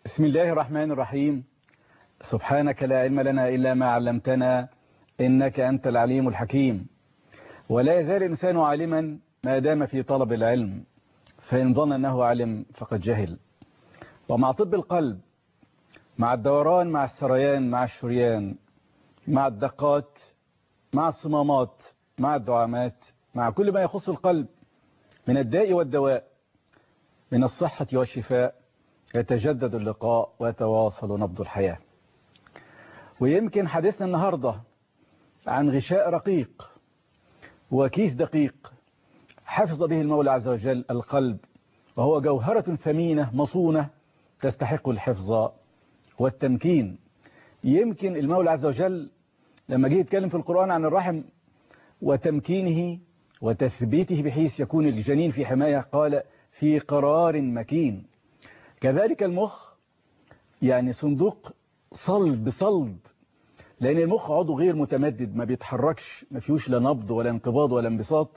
بسم الله الرحمن الرحيم سبحانك لا علم لنا إلا ما علمتنا إنك أنت العليم الحكيم ولا يزال الإنسان عالما ما دام في طلب العلم فإن ظن أنه علم فقد جهل ومع طب القلب مع الدوران مع السريان مع الشريان مع الدقات مع الصمامات مع الدعامات مع كل ما يخص القلب من الداء والدواء من الصحة والشفاء يتجدد اللقاء ويتواصل نبض الحياة ويمكن حديثنا النهاردة عن غشاء رقيق وكيس دقيق حفظ به المولى عز وجل القلب وهو جوهرة ثمينة مصونة تستحق الحفظ والتمكين يمكن المولى عز وجل لما جه يتكلم في القرآن عن الرحم وتمكينه وتثبيته بحيث يكون الجنين في حماية قال في قرار مكين كذلك المخ يعني صندوق صلب صلب لأن المخ عضو غير متمدد ما بيتحركش ما فيهوش لا نبض ولا انقباض ولا انبساط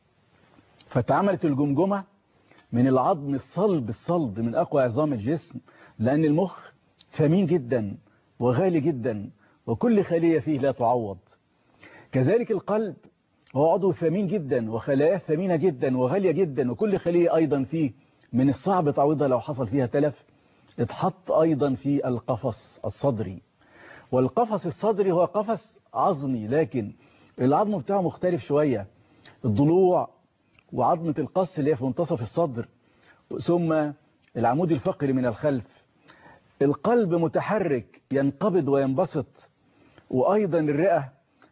فتعملت الجمجمة من العظم الصلب الصلب من أقوى عظام الجسم لأن المخ ثمين جدا وغالي جدا وكل خلية فيه لا تعوض كذلك القلب هو عضو ثمين جدا وخلاياه ثمينة جدا وغالية جدا وكل خلية أيضا فيه من الصعب تعويضها لو حصل فيها تلف اتحط أيضا في القفص الصدري والقفص الصدري هو قفص عظمي لكن العظم بتاعه مختلف شوية الضلوع وعظمة القص اللي هي في منتصف الصدر ثم العمود الفقري من الخلف القلب متحرك ينقبض وينبسط وأيضا الرئة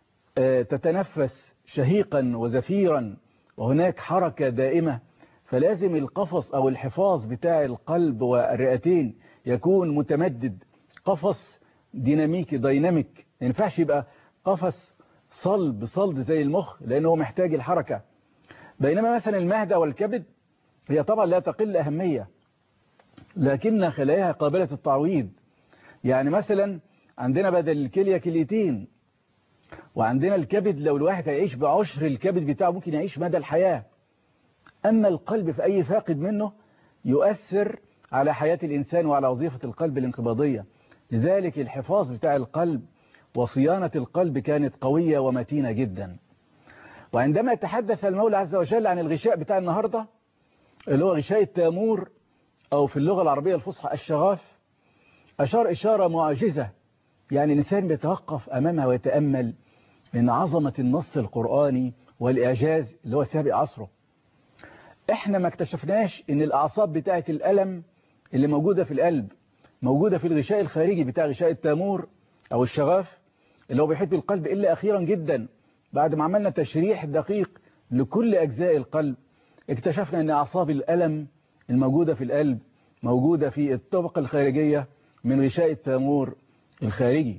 تتنفس شهيقا وزفيرا وهناك حركة دائمة فلازم القفص أو الحفاظ بتاع القلب والرئتين يكون متمدد قفص ديناميكي دايناميك ما ينفعش يبقى قفص صلب صلب زي المخ لأنه محتاج الحركة بينما مثلا المعدة والكبد هي طبعا لا تقل أهمية لكن خلاياها قابلة التعويض يعني مثلا عندنا بدل الكلية كليتين وعندنا الكبد لو الواحد هيعيش بعشر الكبد بتاعه ممكن يعيش مدى الحياة أما القلب في أي فاقد منه يؤثر على حياة الإنسان وعلى وظيفة القلب الانقباضية لذلك الحفاظ بتاع القلب وصيانة القلب كانت قوية ومتينة جدا وعندما يتحدث المولى عز وجل عن الغشاء بتاع النهاردة اللي هو غشاء التامور أو في اللغة العربية الفصحى الشغاف أشار إشارة معجزة يعني الإنسان بيتوقف أمامها ويتأمل من عظمة النص القرآني والإعجاز اللي هو سابق عصره احنا ما اكتشفناش ان الأعصاب بتاعة الألم اللي موجودة في القلب موجودة في الغشاء الخارجي بتاع غشاء التامور أو الشغاف اللي هو بيحيط بالقلب إلا أخيرا جدا بعد ما عملنا تشريح دقيق لكل أجزاء القلب اكتشفنا ان أعصاب الألم الموجودة في القلب موجودة في الطبقة الخارجية من غشاء التامور الخارجي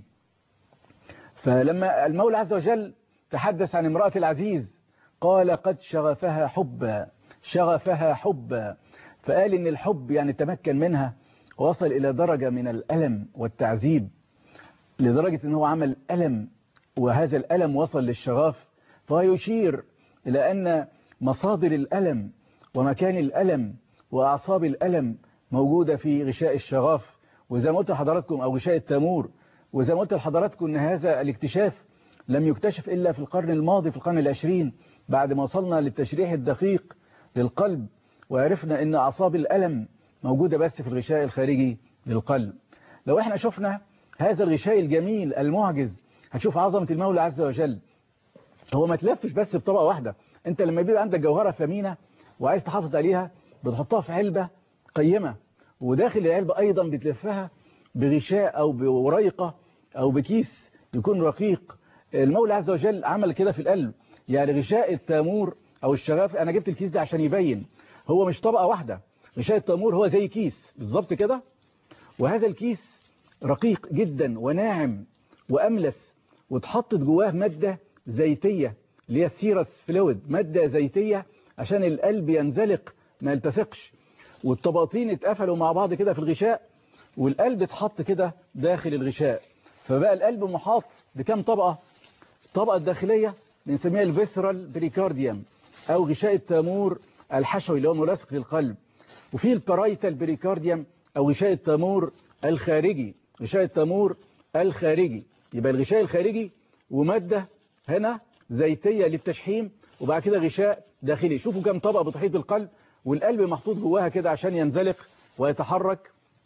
فلما المولى عز وجل تحدث عن امرأة العزيز قال قد شغفها حبا شغفها حبا فقال ان الحب يعني تمكن منها وصل الى درجة من الألم والتعذيب لدرجة ان هو عمل ألم وهذا الألم وصل للشغاف فهو يشير إلى أن مصادر الألم ومكان الألم وأعصاب الألم موجودة في غشاء الشغاف وزي ما قلت لحضراتكم أو غشاء التامور وزي ما قلت لحضراتكم أن هذا الاكتشاف لم يكتشف إلا في القرن الماضي في القرن العشرين بعد ما وصلنا للتشريح الدقيق للقلب وعرفنا أن أعصاب الألم موجودة بس في الغشاء الخارجي للقلب لو احنا شفنا هذا الغشاء الجميل المعجز هتشوف عظمة المولى عز وجل هو ما تلفش بس بطبقة واحدة انت لما يبقى عندك جوهرة ثمينة وعايز تحافظ عليها بتحطها في علبة قيمة وداخل العلبة أيضا بتلفها بغشاء أو بوريقة أو بكيس يكون رقيق المولى عز وجل عمل كده في القلب يعني غشاء التامور أو الشغاف أنا جبت الكيس ده عشان يبين هو مش طبقة واحدة غشاء التامور هو زي كيس بالظبط كده وهذا الكيس رقيق جدا وناعم وأملس وتحطت جواه مادة زيتية اللي هي السيرس فلويد مادة زيتية عشان القلب ينزلق ما يلتصقش والطبقتين اتقفلوا مع بعض كده في الغشاء والقلب اتحط كده داخل الغشاء فبقى القلب محاط بكم طبقة الطبقة الداخلية بنسميها الفيسرال بريكارديوم أو غشاء التامور الحشوي اللي هو ملاصق للقلب وفي البرايتال بريكارديوم أو غشاء التامور الخارجي غشاء التامور الخارجي يبقى الغشاء الخارجي ومادة هنا زيتية للتشحيم وبعد كده غشاء داخلي شوفوا كم طبقة بتحيط بالقلب والقلب محطوط جواها كده عشان ينزلق ويتحرك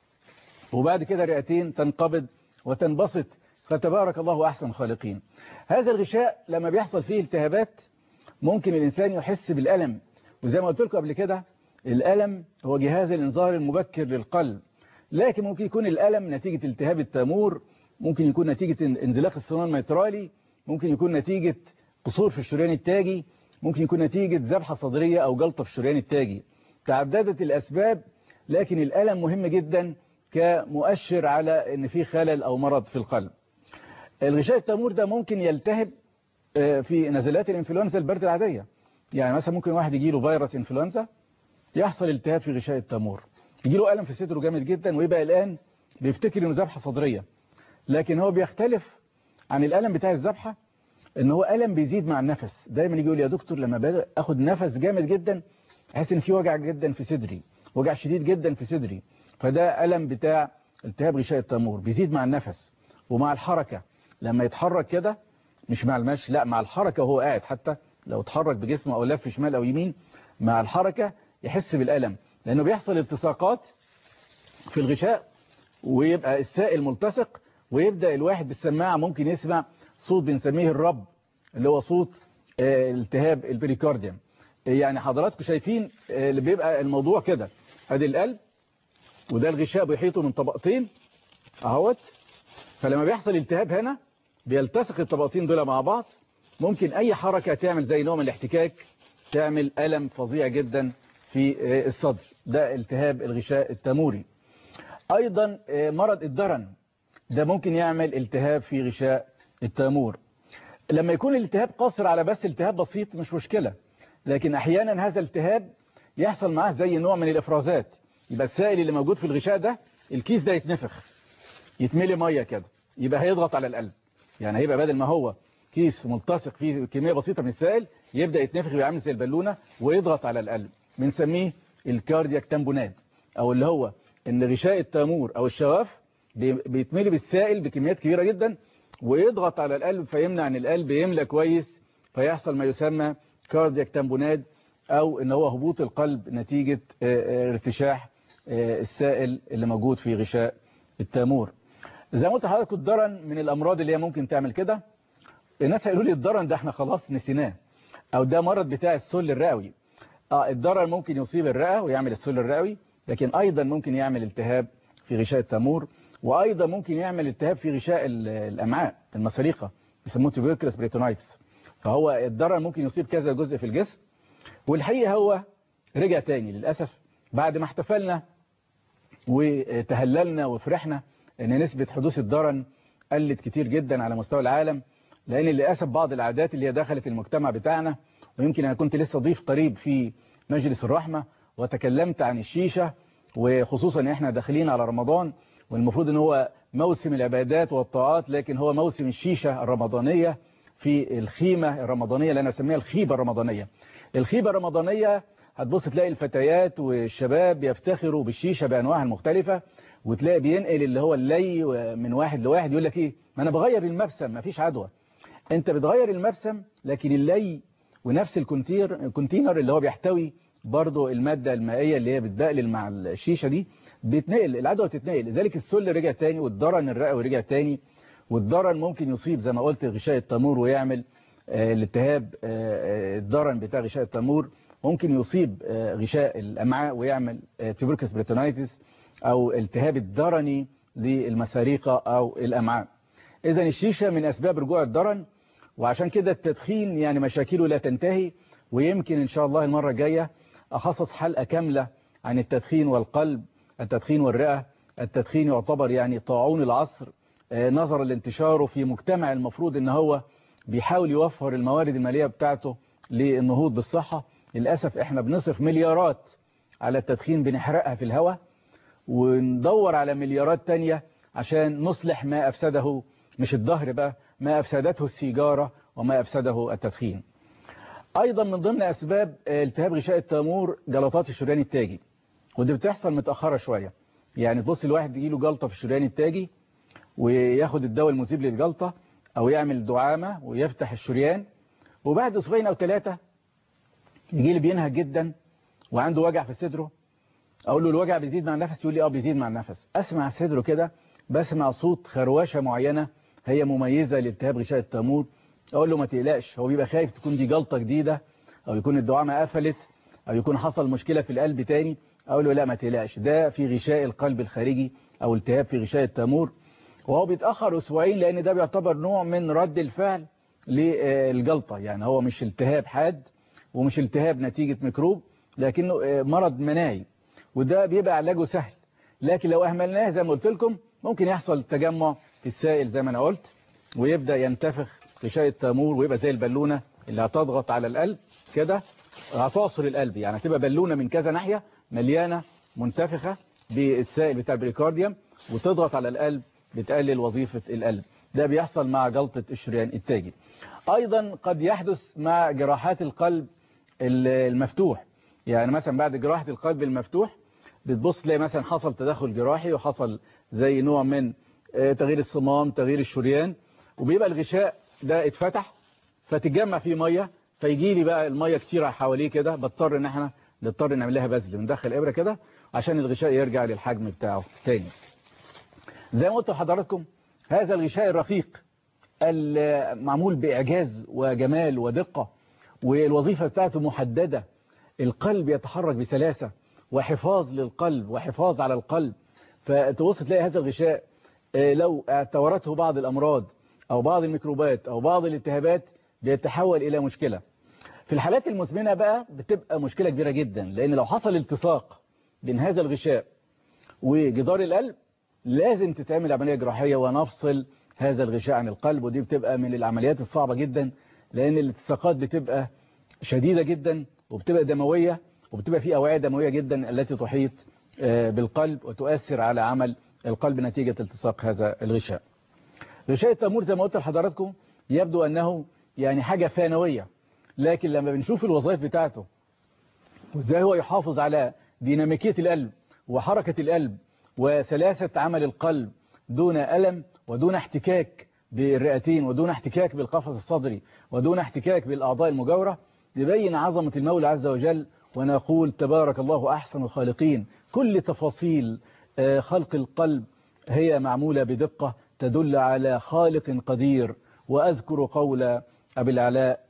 وبعد كده رئتين تنقبض وتنبسط فتبارك الله أحسن خالقين هذا الغشاء لما بيحصل فيه التهابات ممكن الإنسان يحس بالألم وزي ما قلت لكم قبل كده الألم هو جهاز الإنذار المبكر للقلب لكن ممكن يكون الألم نتيجة التهاب التامور ممكن يكون نتيجة انزلاق الصمام الميترالي ممكن يكون نتيجة قصور في الشريان التاجي ممكن يكون نتيجة ذبحة صدرية أو جلطة في الشريان التاجي تعددت الأسباب لكن الألم مهم جدا كمؤشر على ان في خلل أو مرض في القلب الغشاء التامور ده ممكن يلتهب في نزلات الانفلونزا البرد العادية يعني مثلا ممكن واحد يجي له فيروس انفلونزا يحصل التهاب في غشاء التامور يجي له ألم في صدره جامد جدا ويبقى الآن بيفتكر انه ذبحة صدرية لكن هو بيختلف عن الألم بتاع الذبحة ان هو ألم بيزيد مع النفس دايما يجي يقول يا دكتور لما باجي اخد نفس جامد جدا احس ان في وجع جدا في صدري وجع شديد جدا في صدري فده ألم بتاع التهاب غشاء التامور بيزيد مع النفس ومع الحركة لما يتحرك كده مش مع المشي لا مع الحركة وهو قاعد حتى لو اتحرك بجسمه او لف شمال او يمين مع الحركة يحس بالألم لأنه بيحصل التصاقات في الغشاء ويبقى السائل ملتصق ويبدأ الواحد بالسماعة ممكن يسمع صوت بنسميه الرب اللي هو صوت التهاب البريكارديوم يعني حضراتكم شايفين اللي بيبقى الموضوع كده ادي القلب وده الغشاء بيحيطه من طبقتين اهوت فلما بيحصل التهاب هنا بيلتصق الطبقتين دول مع بعض ممكن اي حركة تعمل زي نوع من الاحتكاك تعمل ألم فظيع جدا في الصدر ده التهاب الغشاء التاموري ايضا مرض الدرن ده ممكن يعمل التهاب في غشاء التامور لما يكون الالتهاب قاصر على بس التهاب بسيط مش مشكلة لكن احيانا هذا الالتهاب يحصل معاه زي نوع من الافرازات يبقى السائل اللي موجود في الغشاء ده الكيس ده يتنفخ يتملي ميه كده يبقى هيضغط على القلب يعني هيبقى بدل ما هو كيس ملتصق فيه كمية بسيطة من السائل يبدأ يتنفخ ويبقى عامل زي البالونة ويضغط على القلب بنسميه الكاردياك تامبوناد او اللي هو ان غشاء التامور او الشواف بيتملي بالسائل بكميات كبيرة جدا ويضغط على القلب فيمنع ان القلب يملى كويس فيحصل ما يسمى كاردياك تامبوناد او ان هو هبوط القلب نتيجة ارتشاح السائل اللي موجود في غشاء التامور زي ما قلت لحضرتك الدرن من الامراض اللي هي ممكن تعمل كده الناس هيقولوا لي الدرن ده احنا خلاص نسيناه او ده مرض بتاع السل الرئوي اه الدرن ممكن يصيب الرئه ويعمل السل الرئوي لكن ايضا ممكن يعمل التهاب في غشاء التامور وايضا ممكن يعمل التهاب في غشاء الامعاء المساليقه بيسموه تيبيركلس بريتونايتس فهو الدرن ممكن يصيب كذا جزء في الجسم والحقيقه هو رجع تاني للاسف بعد ما احتفلنا وتهللنا وفرحنا ان نسبة حدوث الدرن قلت كتير جدا على مستوى العالم لان للاسف بعض العادات اللي هي دخلت المجتمع بتاعنا ويمكن انا كنت لسه ضيف قريب في مجلس الرحمة وتكلمت عن الشيشة وخصوصا احنا داخلين على رمضان والمفروض ان هو موسم العبادات والطاعات لكن هو موسم الشيشة الرمضانية في الخيمة الرمضانية اللي انا اسميها الخيبة الرمضانية الخيبة الرمضانية هتبص تلاقي الفتيات والشباب يفتخروا بالشيشة بأنواعها المختلفة وتلاقي بينقل اللي هو اللي من واحد لواحد يقول لك ايه ما انا بغير المبسم ما فيش عدوى انت بتغير المبسم لكن اللي ونفس الكونتير الكونتينر اللي هو بيحتوي برضه المادة المائية اللي هي بتبقلل مع الشيشة دي بيتنقل العدوى تتنقل لذلك السل رجع تاني والضرن الرئوي رجع تاني والضرن ممكن يصيب زي ما قلت غشاء التامور ويعمل آه الالتهاب آه الضرن بتاع غشاء التامور ممكن يصيب آه غشاء الامعاء ويعمل تيبركس بريتونايتس او التهاب الضرني للمساريقة او الامعاء اذا الشيشة من اسباب رجوع الضرن وعشان كده التدخين يعني مشاكله لا تنتهي ويمكن ان شاء الله المرة الجاية اخصص حلقة كاملة عن التدخين والقلب التدخين والرئة التدخين يعتبر يعني طاعون العصر نظرا لانتشاره في مجتمع المفروض ان هو بيحاول يوفر الموارد المالية بتاعته للنهوض بالصحة للأسف احنا بنصرف مليارات على التدخين بنحرقها في الهواء وندور على مليارات تانية عشان نصلح ما أفسده مش الظهر بقى ما أفسدته السيجارة وما أفسده التدخين أيضا من ضمن أسباب التهاب غشاء التامور جلطات الشريان التاجي ودي بتحصل متأخرة شوية يعني تبص الواحد يجي له جلطة في الشريان التاجي وياخد الدواء المذيب للجلطة او يعمل دعامة ويفتح الشريان وبعد اسبوعين او ثلاثة يجي لي بينهج جدا وعنده وجع في صدره اقول له الوجع بيزيد مع النفس يقول لي اه بيزيد مع النفس اسمع صدره كده بسمع صوت خروشه معينة هي مميزة لالتهاب غشاء التامور اقول له ما تقلقش هو بيبقى خايف تكون دي جلطة جديدة او يكون الدعامة قفلت او يكون حصل مشكلة في القلب تاني اقول له لا ما تقلقش ده في غشاء القلب الخارجي او التهاب في غشاء التامور وهو بيتأخر اسبوعين لان ده بيعتبر نوع من رد الفعل للجلطة يعني هو مش التهاب حاد ومش التهاب نتيجة ميكروب لكنه مرض مناعي وده بيبقى علاجه سهل لكن لو اهملناه زي ما قلت لكم ممكن يحصل تجمع في السائل زي ما انا قلت ويبدأ ينتفخ غشاء التامور ويبقى زي البالونة اللي هتضغط على القلب كده هتعصر القلب يعني هتبقى بالونة من كذا ناحية مليانة منتفخة بالسائل بتاع البريكارديوم وتضغط على القلب بتقلل وظيفة القلب ده بيحصل مع جلطة الشريان التاجي ايضا قد يحدث مع جراحات القلب المفتوح يعني مثلا بعد جراحة القلب المفتوح بتبص تلاقي مثلا حصل تدخل جراحي وحصل زي نوع من تغيير الصمام تغيير الشريان وبيبقى الغشاء ده اتفتح فتتجمع فيه مية فيجي لي بقى المية كتير حواليه كده بضطر ان احنا نضطر نعمل لها بذل بندخل ابره كده عشان الغشاء يرجع للحجم بتاعه تاني زي ما قلت لحضراتكم هذا الغشاء الرقيق المعمول بإعجاز وجمال ودقة والوظيفة بتاعته محددة القلب يتحرك بسلاسة وحفاظ للقلب وحفاظ على القلب فتبص تلاقي هذا الغشاء لو اعتورته بعض الأمراض أو بعض الميكروبات أو بعض الالتهابات بيتحول إلى مشكلة في الحالات المزمنة بقى بتبقى مشكلة كبيرة جدا لأن لو حصل التصاق بين هذا الغشاء وجدار القلب لازم تتعمل عملية جراحية ونفصل هذا الغشاء عن القلب ودي بتبقى من العمليات الصعبة جدا لأن الالتصاقات بتبقى شديدة جدا وبتبقى دموية وبتبقى في أوعية دموية جدا التي تحيط بالقلب وتؤثر على عمل القلب نتيجة التصاق هذا الغشاء غشاء التامور زي ما قلت لحضراتكم يبدو أنه يعني حاجة ثانوية لكن لما بنشوف الوظائف بتاعته وازاي هو يحافظ على ديناميكية القلب وحركة القلب وسلاسة عمل القلب دون ألم ودون احتكاك بالرئتين ودون احتكاك بالقفص الصدري ودون احتكاك بالأعضاء المجاورة يبين عظمة المولى عز وجل ونقول تبارك الله أحسن الخالقين كل تفاصيل خلق القلب هي معمولة بدقة تدل على خالق قدير وأذكر قول أبي العلاء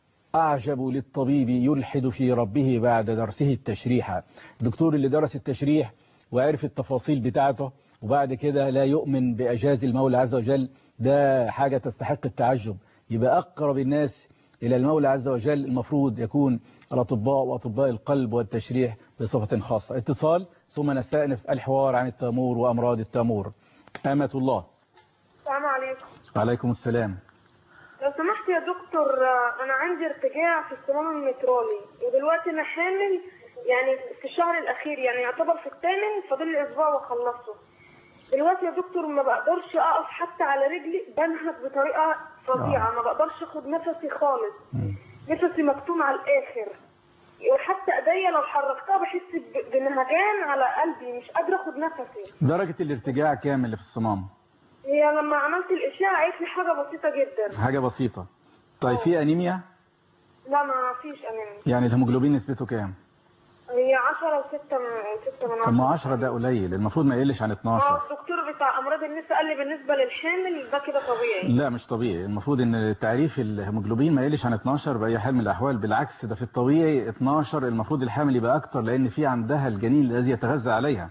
أعجب للطبيب يلحد في ربه بعد درسه التشريح الدكتور اللي درس التشريح وعرف التفاصيل بتاعته وبعد كده لا يؤمن بأجاز المولى عز وجل ده حاجة تستحق التعجب يبقى أقرب الناس إلى المولى عز وجل المفروض يكون الأطباء وأطباء القلب والتشريح بصفة خاصة اتصال ثم نستأنف الحوار عن التامور وأمراض التامور أمة الله السلام عليكم وعليكم السلام لو سمحت يا دكتور أنا عندي ارتجاع في الصمام المترالي ودلوقتي أنا حامل يعني في الشهر الأخير يعني يعتبر في الثامن فاضل لي أسبوع وأخلصه دلوقتي يا دكتور ما بقدرش أقف حتى على رجلي بنهج بطريقة فظيعة ما بقدرش أخد نفسي خالص نفسي مكتوم على الآخر وحتى ايديا لو حركتها بحس بنهجان على قلبي مش قادره اخد نفسي درجة الارتجاع كام اللي في الصمام هي لما عملت الاشعه قالت لي حاجه بسيطه جدا حاجة بسيطة طيب في انيميا لا ما فيش انيميا يعني الهيموجلوبين نسبته كام هي 10 و6 من 6 من 10 طب ما 10 ده قليل المفروض ما يقلش عن 12 اه الدكتور بتاع امراض النساء قال لي بالنسبه للحامل ده كده طبيعي لا مش طبيعي المفروض ان تعريف الهيموجلوبين ما يقلش عن 12 باي حال من الاحوال بالعكس ده في الطبيعي 12 المفروض الحامل يبقى اكتر لان في عندها الجنين الذي يتغذى عليها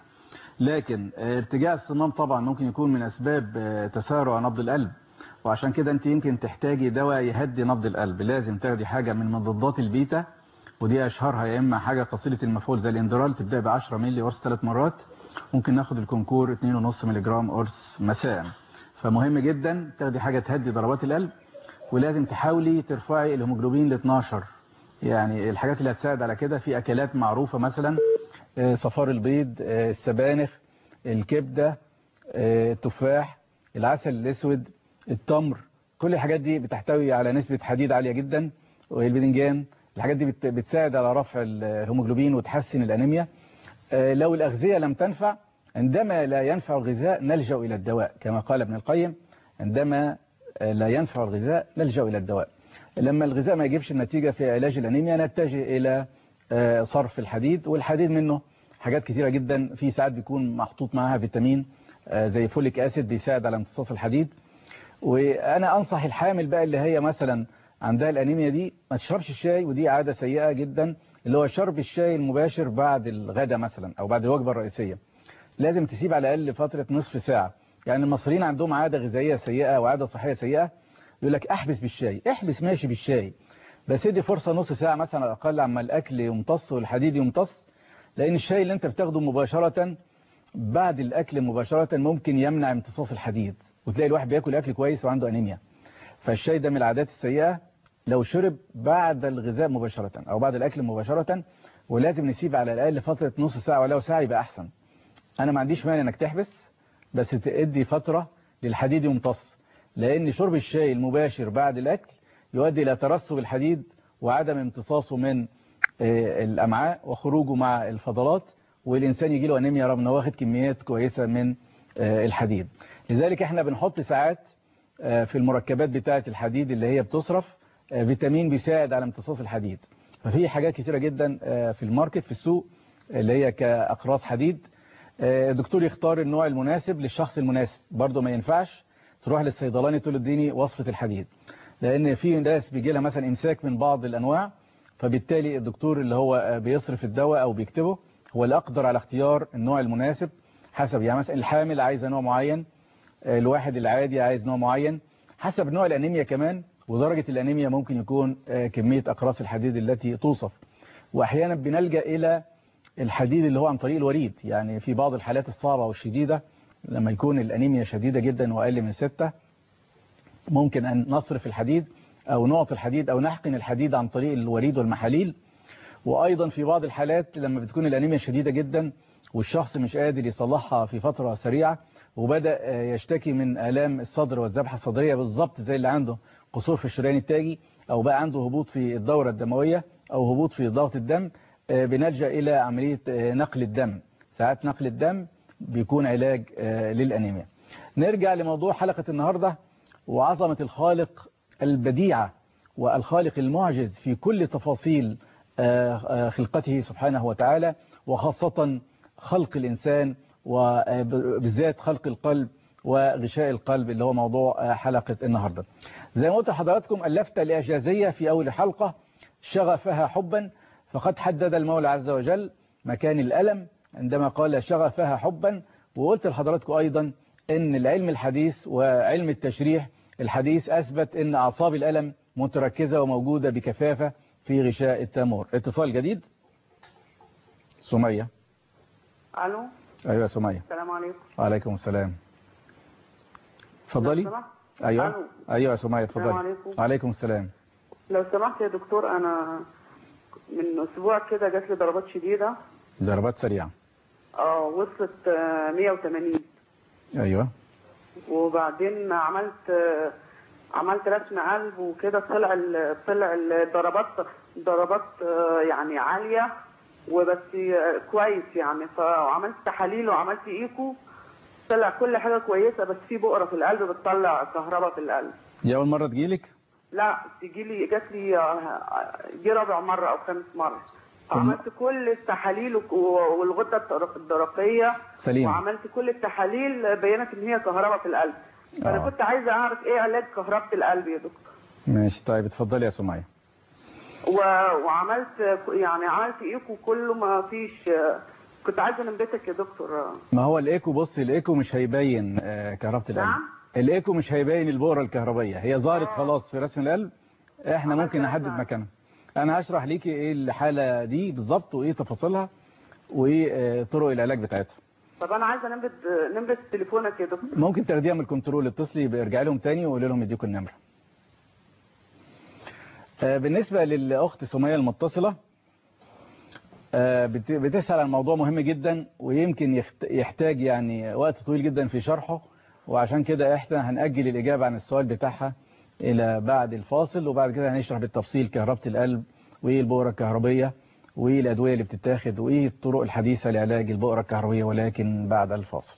لكن ارتجاع الصمام طبعا ممكن يكون من اسباب تسارع نبض القلب وعشان كده انت يمكن تحتاجي دواء يهدي نبض القلب لازم تاخدي حاجه من مضادات البيتا ودي اشهرها يا اما حاجه قصيره المفعول زي الاندرال تبدا ب 10 مللي قرص ثلاث مرات ممكن ناخد الكونكور 2.5 مللي جرام قرص مساء فمهم جدا تاخدي حاجه تهدي ضربات القلب ولازم تحاولي ترفعي الهيموجلوبين ل 12 يعني الحاجات اللي هتساعد على كده في اكلات معروفه مثلا صفار البيض السبانخ الكبده التفاح العسل الاسود التمر كل الحاجات دي بتحتوي على نسبه حديد عاليه جدا والباذنجان الحاجات دي بتساعد على رفع الهيموجلوبين وتحسن الانيميا لو الأغذية لم تنفع عندما لا ينفع الغذاء نلجأ إلى الدواء كما قال ابن القيم عندما لا ينفع الغذاء نلجأ إلى الدواء لما الغذاء ما يجيبش النتيجة في علاج الأنيميا نتجه إلى صرف الحديد والحديد منه حاجات كثيرة جدا في ساعات بيكون محطوط معها فيتامين زي فوليك أسيد بيساعد على امتصاص الحديد وأنا أنصح الحامل بقى اللي هي مثلا عندها الأنيميا دي ما تشربش الشاي ودي عادة سيئة جدا اللي هو شرب الشاي المباشر بعد الغداء مثلا أو بعد الوجبة الرئيسية لازم تسيب على الأقل فترة نصف ساعة يعني المصريين عندهم عادة غذائية سيئة وعادة صحية سيئة يقول لك احبس بالشاي احبس ماشي بالشاي بس ادي فرصة نص ساعة مثلا على الأقل عما الأكل يمتص والحديد يمتص لأن الشاي اللي انت بتاخده مباشرة بعد الأكل مباشرة ممكن يمنع امتصاص الحديد وتلاقي الواحد بياكل أكل كويس وعنده أنيميا فالشاي ده من العادات السيئة لو شرب بعد الغذاء مباشرة أو بعد الأكل مباشرة ولازم نسيب على الأقل فترة نص ساعة ولو ساعة يبقى أحسن أنا ما عنديش مانع إنك تحبس بس تدي فترة للحديد يمتص لأن شرب الشاي المباشر بعد الأكل يؤدي إلى ترسب الحديد وعدم امتصاصه من الأمعاء وخروجه مع الفضلات والإنسان يجي له أنيميا رغم أنه واخد كميات كويسة من الحديد لذلك احنا بنحط ساعات في المركبات بتاعة الحديد اللي هي بتصرف فيتامين بيساعد على امتصاص الحديد ففي حاجات كتيرة جدا في الماركت في السوق اللي هي كأقراص حديد الدكتور يختار النوع المناسب للشخص المناسب برضه ما ينفعش تروح للصيدلاني تقول له اديني وصفة الحديد لأن في ناس بيجي لها مثلا إمساك من بعض الأنواع فبالتالي الدكتور اللي هو بيصرف الدواء أو بيكتبه هو اللي أقدر على اختيار النوع المناسب حسب يعني مثلا الحامل عايز نوع معين الواحد العادي عايز نوع معين حسب نوع الأنيميا كمان ودرجة الأنيميا ممكن يكون كمية أقراص الحديد التي توصف وأحيانا بنلجأ إلى الحديد اللي هو عن طريق الوريد يعني في بعض الحالات الصعبة والشديدة لما يكون الأنيميا شديدة جدا وأقل من ستة ممكن أن نصرف الحديد أو نعطي الحديد أو نحقن الحديد عن طريق الوريد والمحاليل وأيضا في بعض الحالات لما بتكون الأنيميا شديدة جدا والشخص مش قادر يصلحها في فترة سريعة وبدأ يشتكي من آلام الصدر والذبحة الصدرية بالضبط زي اللي عنده قصور في الشريان التاجي أو بقى عنده هبوط في الدورة الدموية أو هبوط في ضغط الدم بنلجأ إلى عملية نقل الدم ساعات نقل الدم بيكون علاج للأنيميا نرجع لموضوع حلقة النهاردة وعظمة الخالق البديعة والخالق المعجز في كل تفاصيل خلقته سبحانه وتعالى وخاصة خلق الإنسان وبالذات خلق القلب وغشاء القلب اللي هو موضوع حلقة النهاردة زي ما قلت لحضراتكم اللفتة الإعجازية في أول حلقة شغفها حبا فقد حدد المولى عز وجل مكان الألم عندما قال شغفها حبا وقلت لحضراتكم أيضا أن العلم الحديث وعلم التشريح الحديث أثبت أن أعصاب الألم متركزة وموجودة بكثافة في غشاء التامور اتصال جديد سمية الو أيوة سمية السلام عليكم وعليكم السلام اتفضلي لو سمحت. أيوة ألو. أيوة يا سمية اتفضلي السلام عليكم. وعليكم السلام لو سمحت يا دكتور انا من اسبوع كده جات لي ضربات شديده ضربات سريعة اه وصلت آه، 180 أيوة وبعدين عملت آه، عملت رسم قلب وكده طلع ال- طلع الضربات ضربات آه، يعني عاليه وبس آه، كويس يعني فعملت تحاليل وعملت ايكو طلع كل حاجه كويسه بس في بؤره في القلب بتطلع كهرباء في القلب دي أول مرة تجيلك لا تجي لي جات لي آه، دي رابع مره او خامس مره عملت كل التحاليل وك- والغده الدرق- الدرقيه سليم وعملت كل التحاليل بينت ان هي كهرباء في القلب فانا آه. كنت عايزه اعرف ايه علاج كهرباء القلب يا دكتور ماشي طيب اتفضلي يا سمية و... وعملت يعني عملت ايكو كله ما فيش كنت عايزه نبتك يا دكتور ما هو الايكو بصي الايكو مش هيبين آه، كهربة القلب نعم. الايكو مش هيبين البؤرة الكهربية هي ظهرت آه. خلاص في رسم القلب احنا عملت ممكن نحدد رسمة. مكانها انا هشرح ليكي ايه الحالة دي بالظبط وايه تفاصيلها وايه طرق العلاج بتاعتها طب انا عايزه نمبت نمبت تليفونك يا دكتور ممكن تاخديها من الكنترول اتصلي ارجعي لهم تاني وقولي لهم يديكوا النمرة آه، بالنسبة للأخت سمية المتصلة آه، بت- بتسأل عن موضوع مهم جدا ويمكن يخت- يحتاج يعني وقت طويل جدا في شرحه وعشان كده احنا هنأجل الإجابة عن السؤال بتاعها إلى بعد الفاصل وبعد كده هنشرح بالتفصيل كهربة القلب وإيه البؤرة الكهربية وايه الادويه اللي بتتاخد وايه الطرق الحديثه لعلاج البؤره الكهربيه ولكن بعد الفاصل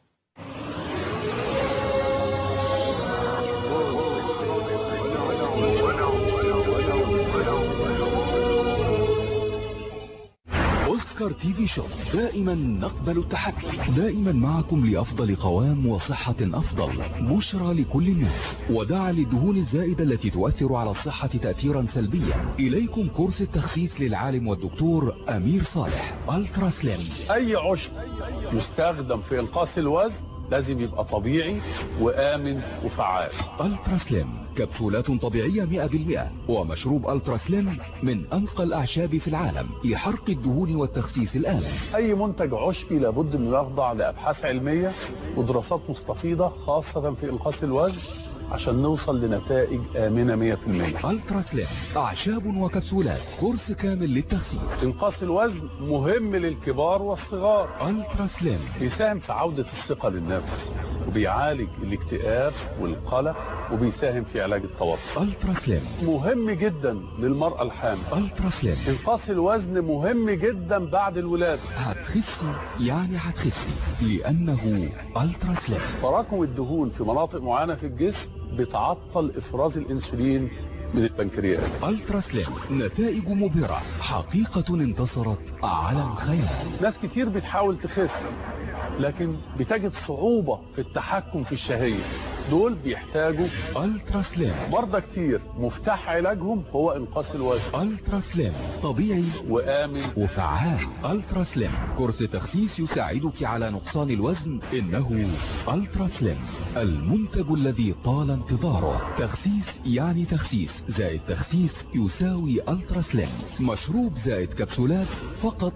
اوسكار تي في شوب دائما نقبل التحدي دائما معكم لافضل قوام وصحة افضل بشرى لكل الناس ودعا للدهون الزائدة التي تؤثر على الصحة تأثيرا سلبيا اليكم كورس التخسيس للعالم والدكتور امير صالح الترا سليم اي عشب يستخدم في انقاص الوزن لازم يبقى طبيعي وامن وفعال الترا سليم كبسولات طبيعية 100% ومشروب الترا سليم من انقى الاعشاب في العالم لحرق الدهون والتخسيس الامن اي منتج عشبي لابد انه يخضع لابحاث علمية ودراسات مستفيضة خاصة في انقاص الوزن عشان نوصل لنتائج امنة 100% الترا سليم اعشاب وكبسولات كورس كامل للتخسيس انقاص الوزن مهم للكبار والصغار الترا سليم بيساهم في عودة الثقة للنفس وبيعالج الاكتئاب والقلق وبيساهم في علاج التوتر الترا سليم مهم جدا للمرأة الحامل الترا سليم انقاص الوزن مهم جدا بعد الولادة هتخسي يعني هتخسي لانه الترا سليم تراكم الدهون في مناطق معينة في الجسم بتعطل افراز الانسولين من البنكرياس الترا سليم نتائج مبهرة حقيقة انتصرت على الخيال ناس كتير بتحاول تخس لكن بتجد صعوبة في التحكم في الشهية دول بيحتاجوا الترا سليم مرضى كتير مفتاح علاجهم هو انقاص الوزن الترا سليم طبيعي وآمن وفعال الترا سليم كورس تخسيس يساعدك على نقصان الوزن انه الترا سليم المنتج الذي طال انتظاره تخسيس يعني تخسيس زائد تخسيس يساوي الترا سليم مشروب زائد كبسولات فقط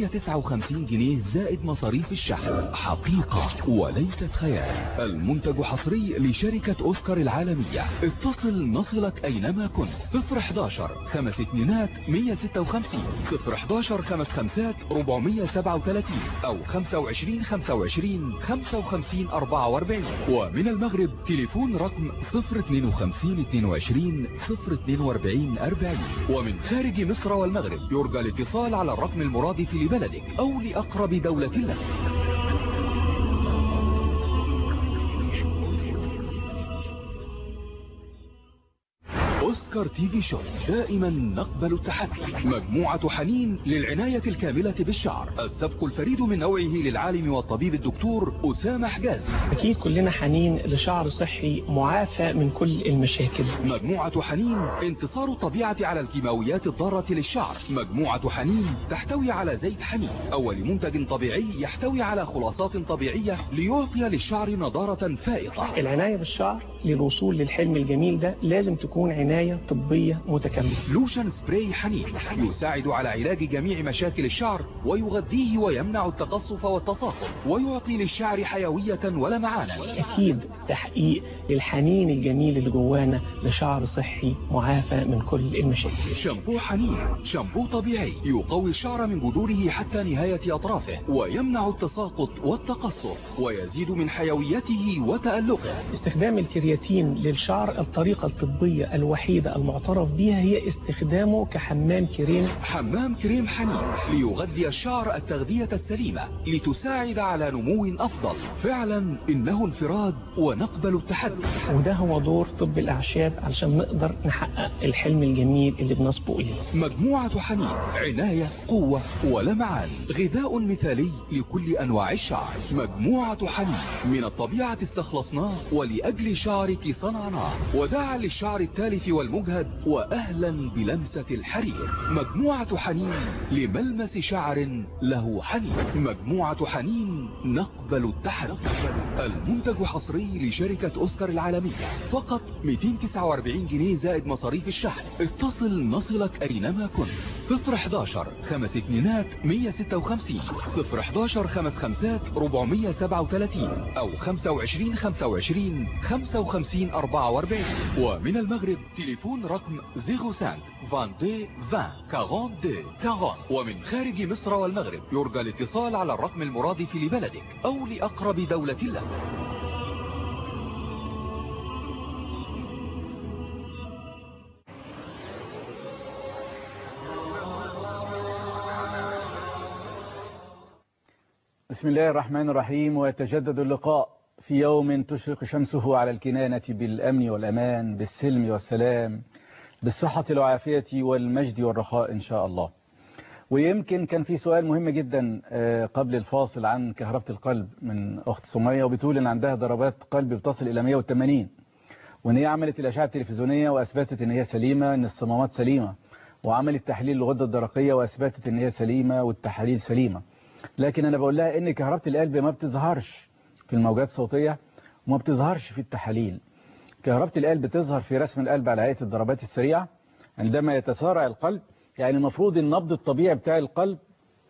159 جنيه زائد مصاريف الشحن حقيقة وليست خيال المنتج حصري لشركة اوسكار العالمية اتصل نصلك اينما كنت 011 خمس اتنينات 156 011 خمس خمسات 437 او 25 25 55 44 ومن المغرب تليفون رقم 052 22 042 40 ومن خارج مصر والمغرب يرجى الاتصال على الرقم المرادف لبلدك او لاقرب دولة لك اوسكار تي في شو دائما نقبل التحدي مجموعة حنين للعناية الكاملة بالشعر السبق الفريد من نوعه للعالم والطبيب الدكتور أسامة حجازي أكيد كلنا حنين لشعر صحي معافى من كل المشاكل مجموعة حنين انتصار الطبيعة على الكيماويات الضارة للشعر مجموعة حنين تحتوي على زيت حنين أول منتج طبيعي يحتوي على خلاصات طبيعية ليعطي للشعر نضارة فائقة العناية بالشعر للوصول للحلم الجميل ده لازم تكون عناية طبية متكاملة لوشن سبراي حنين يساعد على علاج جميع مشاكل الشعر ويغذيه ويمنع التقصف والتصاقم ويعطي للشعر حيوية ولمعانا أكيد تحقيق للحنين الجميل اللي جوانا لشعر صحي معافى من كل المشاكل شامبو حنين شامبو طبيعي يقوي الشعر من جذوره حتى نهاية أطرافه ويمنع التساقط والتقصف ويزيد من حيويته وتألقه استخدام الكرياتين للشعر الطريقة الطبية الوحيدة المعترف بها هي استخدامه كحمام كريم حمام كريم حنين ليغذي الشعر التغذية السليمة لتساعد على نمو أفضل فعلا إنه انفراد ونقبل التحدي وده هو دور طب الأعشاب علشان نقدر نحقق الحلم الجميل اللي بنصبو إليه مجموعة حنين عناية قوة ولمعان غذاء مثالي لكل أنواع الشعر مجموعة حنين من الطبيعة استخلصناه ولأجل شعرك صنعناه ودعا للشعر التالف والمجهد وأهلا بلمسة الحرير مجموعة حنين لملمس شعر له حنين مجموعة حنين نقبل التحدي المنتج حصري لشركة أوسكار العالمية فقط 249 جنيه زائد مصاريف الشحن اتصل نصلك أينما كنت 011 خمس اتنينات 156 011 خمس خمسات 437 أو 25 25 55 44 ومن المغرب تليفون رقم 05 22 20 42 40 ومن خارج مصر والمغرب يرجى الاتصال على الرقم المرادف لبلدك أو لأقرب دولة لك بسم الله الرحمن الرحيم ويتجدد اللقاء في يوم تشرق شمسه على الكنانة بالأمن والأمان بالسلم والسلام بالصحة والعافية والمجد والرخاء إن شاء الله ويمكن كان في سؤال مهم جدا قبل الفاصل عن كهربة القلب من أخت سمية وبتقول إن عندها ضربات قلب بتصل إلى 180 وإن هي عملت الأشعة التلفزيونية وأثبتت إن هي سليمة إن الصمامات سليمة وعملت تحليل الغدة الدرقية وأثبتت إن هي سليمة والتحاليل سليمة لكن أنا بقول لها إن كهربة القلب ما بتظهرش في الموجات الصوتية وما بتظهرش في التحاليل كهربة القلب تظهر في رسم القلب على هيئة الضربات السريعة عندما يتسارع القلب يعني المفروض النبض الطبيعي بتاع القلب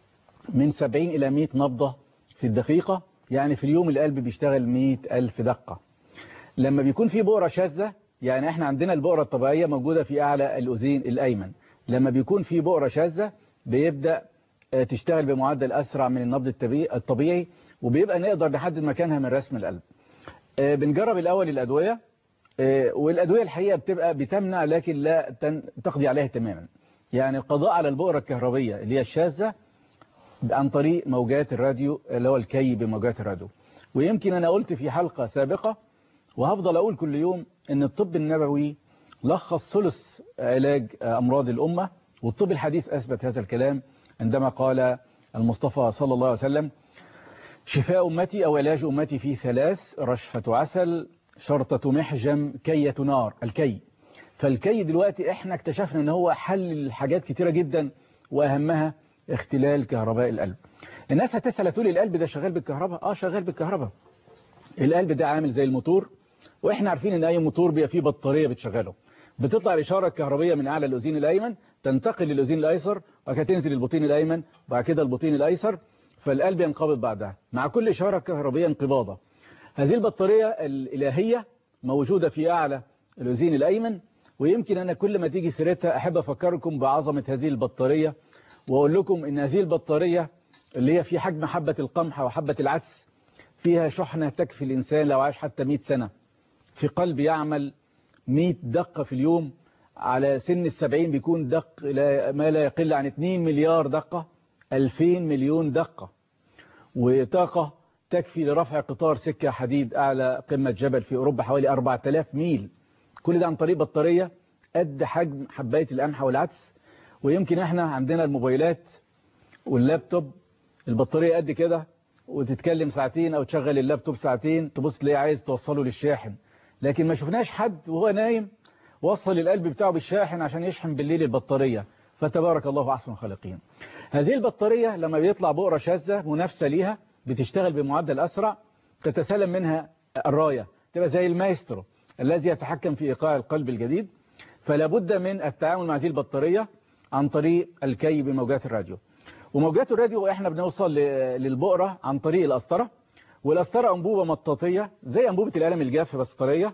من 70 إلى 100 نبضة في الدقيقة يعني في اليوم القلب بيشتغل 100 ألف دقة لما بيكون في بؤرة شاذة يعني احنا عندنا البؤرة الطبيعية موجودة في أعلى الأذين الأيمن لما بيكون في بؤرة شاذة بيبدأ تشتغل بمعدل أسرع من النبض الطبيعي وبيبقى نقدر نحدد مكانها من رسم القلب بنجرب الأول الأدوية والأدوية الحقيقة بتبقى بتمنع لكن لا تقضي عليها تماما يعني القضاء على البؤرة الكهربية اللي هي الشاذة عن طريق موجات الراديو اللي هو الكي بموجات الراديو ويمكن أنا قلت في حلقة سابقة وهفضل أقول كل يوم أن الطب النبوي لخص ثلث علاج أمراض الأمة والطب الحديث أثبت هذا الكلام عندما قال المصطفى صلى الله عليه وسلم شفاء أمتي أو علاج أمتي في ثلاث رشفة عسل شرطة محجم كية نار الكي فالكي دلوقتي احنا اكتشفنا ان هو حل حاجات كتيرة جدا واهمها اختلال كهرباء القلب الناس هتسأل تقول القلب ده شغال بالكهرباء اه شغال بالكهرباء القلب ده عامل زي الموتور واحنا عارفين ان اي موتور بيبقى فيه بطارية بتشغله بتطلع الاشارة الكهربية من اعلى الاذين الايمن تنتقل للاذين الايسر وبعد كده تنزل البطين الايمن وبعد كده البطين الايسر فالقلب ينقبض بعدها مع كل اشارة كهربية انقباضة هذه البطارية الالهية موجودة في اعلى الاذين الايمن ويمكن أنا كل ما تيجي سيرتها أحب أفكركم بعظمة هذه البطارية وأقول لكم إن هذه البطارية اللي هي في حجم حبة القمح وحبة العدس فيها شحنة تكفي الإنسان لو عاش حتى 100 سنة في قلب يعمل 100 دقة في اليوم على سن السبعين بيكون دق ما لا يقل عن 2 مليار دقة 2000 مليون دقة وطاقة تكفي لرفع قطار سكة حديد أعلى قمة جبل في أوروبا حوالي 4000 ميل كل ده عن طريق بطارية قد حجم حباية القمح والعدس ويمكن احنا عندنا الموبايلات واللابتوب البطارية قد كده وتتكلم ساعتين او تشغل اللابتوب ساعتين تبص تلاقيه عايز توصله للشاحن لكن ما شفناش حد وهو نايم وصل القلب بتاعه بالشاحن عشان يشحن بالليل البطارية فتبارك الله أحسن الخالقين هذه البطارية لما بيطلع بؤرة شاذة منافسة ليها بتشتغل بمعدل أسرع تتسلم منها الراية تبقى زي المايسترو الذي يتحكم في إيقاع القلب الجديد فلا بد من التعامل مع هذه البطارية عن طريق الكي بموجات الراديو وموجات الراديو احنا بنوصل للبؤرة عن طريق الأسطرة والأسطرة أنبوبة مطاطية زي أنبوبة القلم الجاف بس طرية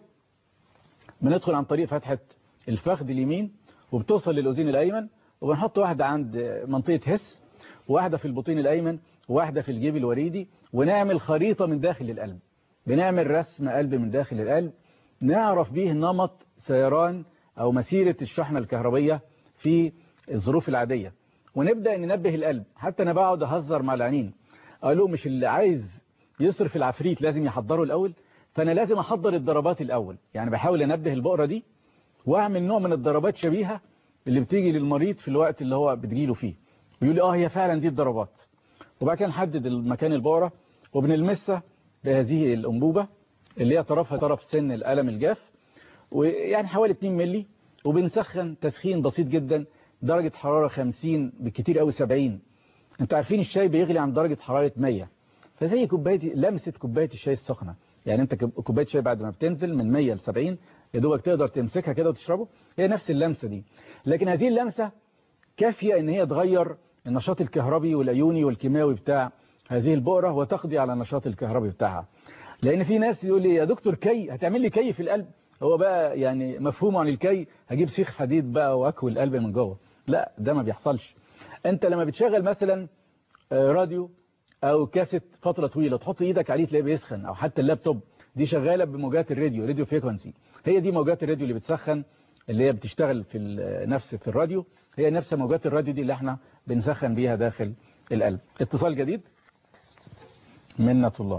بندخل عن طريق فتحة الفخذ اليمين وبتوصل للأذين الأيمن وبنحط واحدة عند منطقة هس وواحدة في البطين الأيمن وواحدة في الجيب الوريدي ونعمل خريطة من داخل القلب بنعمل رسم قلب من داخل القلب نعرف به نمط سيران أو مسيرة الشحنة الكهربية في الظروف العادية ونبدأ ننبه القلب حتى أنا بقعد أهزر مع العنين قالوا مش اللي عايز يصرف العفريت لازم يحضره الأول فأنا لازم أحضر الضربات الأول يعني بحاول أنبه البؤرة دي وأعمل نوع من الضربات شبيهة اللي بتيجي للمريض في الوقت اللي هو بتجيله فيه ويقول لي اه هي فعلا دي الضربات وبعد كده نحدد المكان البؤرة وبنلمسها بهذه الأنبوبة اللي هي طرفها طرف سن القلم الجاف ويعني حوالي 2 ملي وبنسخن تسخين بسيط جدا درجة حرارة 50 بالكتير قوي 70 انتوا عارفين الشاي بيغلي عن درجة حرارة 100 فزي كوبايه لمسة كوباية الشاي السخنة يعني انت كوبايه شاي بعد ما بتنزل من 100 ل 70 يا دوبك تقدر تمسكها كده وتشربه هي نفس اللمسة دي لكن هذه اللمسة كافية ان هي تغير النشاط الكهربي والأيوني والكيماوي بتاع هذه البؤرة وتقضي على النشاط الكهربي بتاعها لأن في ناس يقول لي يا دكتور كي هتعمل لي كي في القلب هو بقى يعني مفهومه عن الكي هجيب سيخ حديد بقى واكوي القلب من جوه لا ده ما بيحصلش انت لما بتشغل مثلا راديو او كاسيت فترة طويلة تحط ايدك عليه تلاقيه بيسخن او حتى اللابتوب دي شغالة بموجات الراديو راديو فريكونسي هي دي موجات الراديو اللي بتسخن اللي هي بتشتغل في نفس في الراديو هي نفس موجات الراديو دي اللي احنا بنسخن بيها داخل القلب اتصال جديد منة الله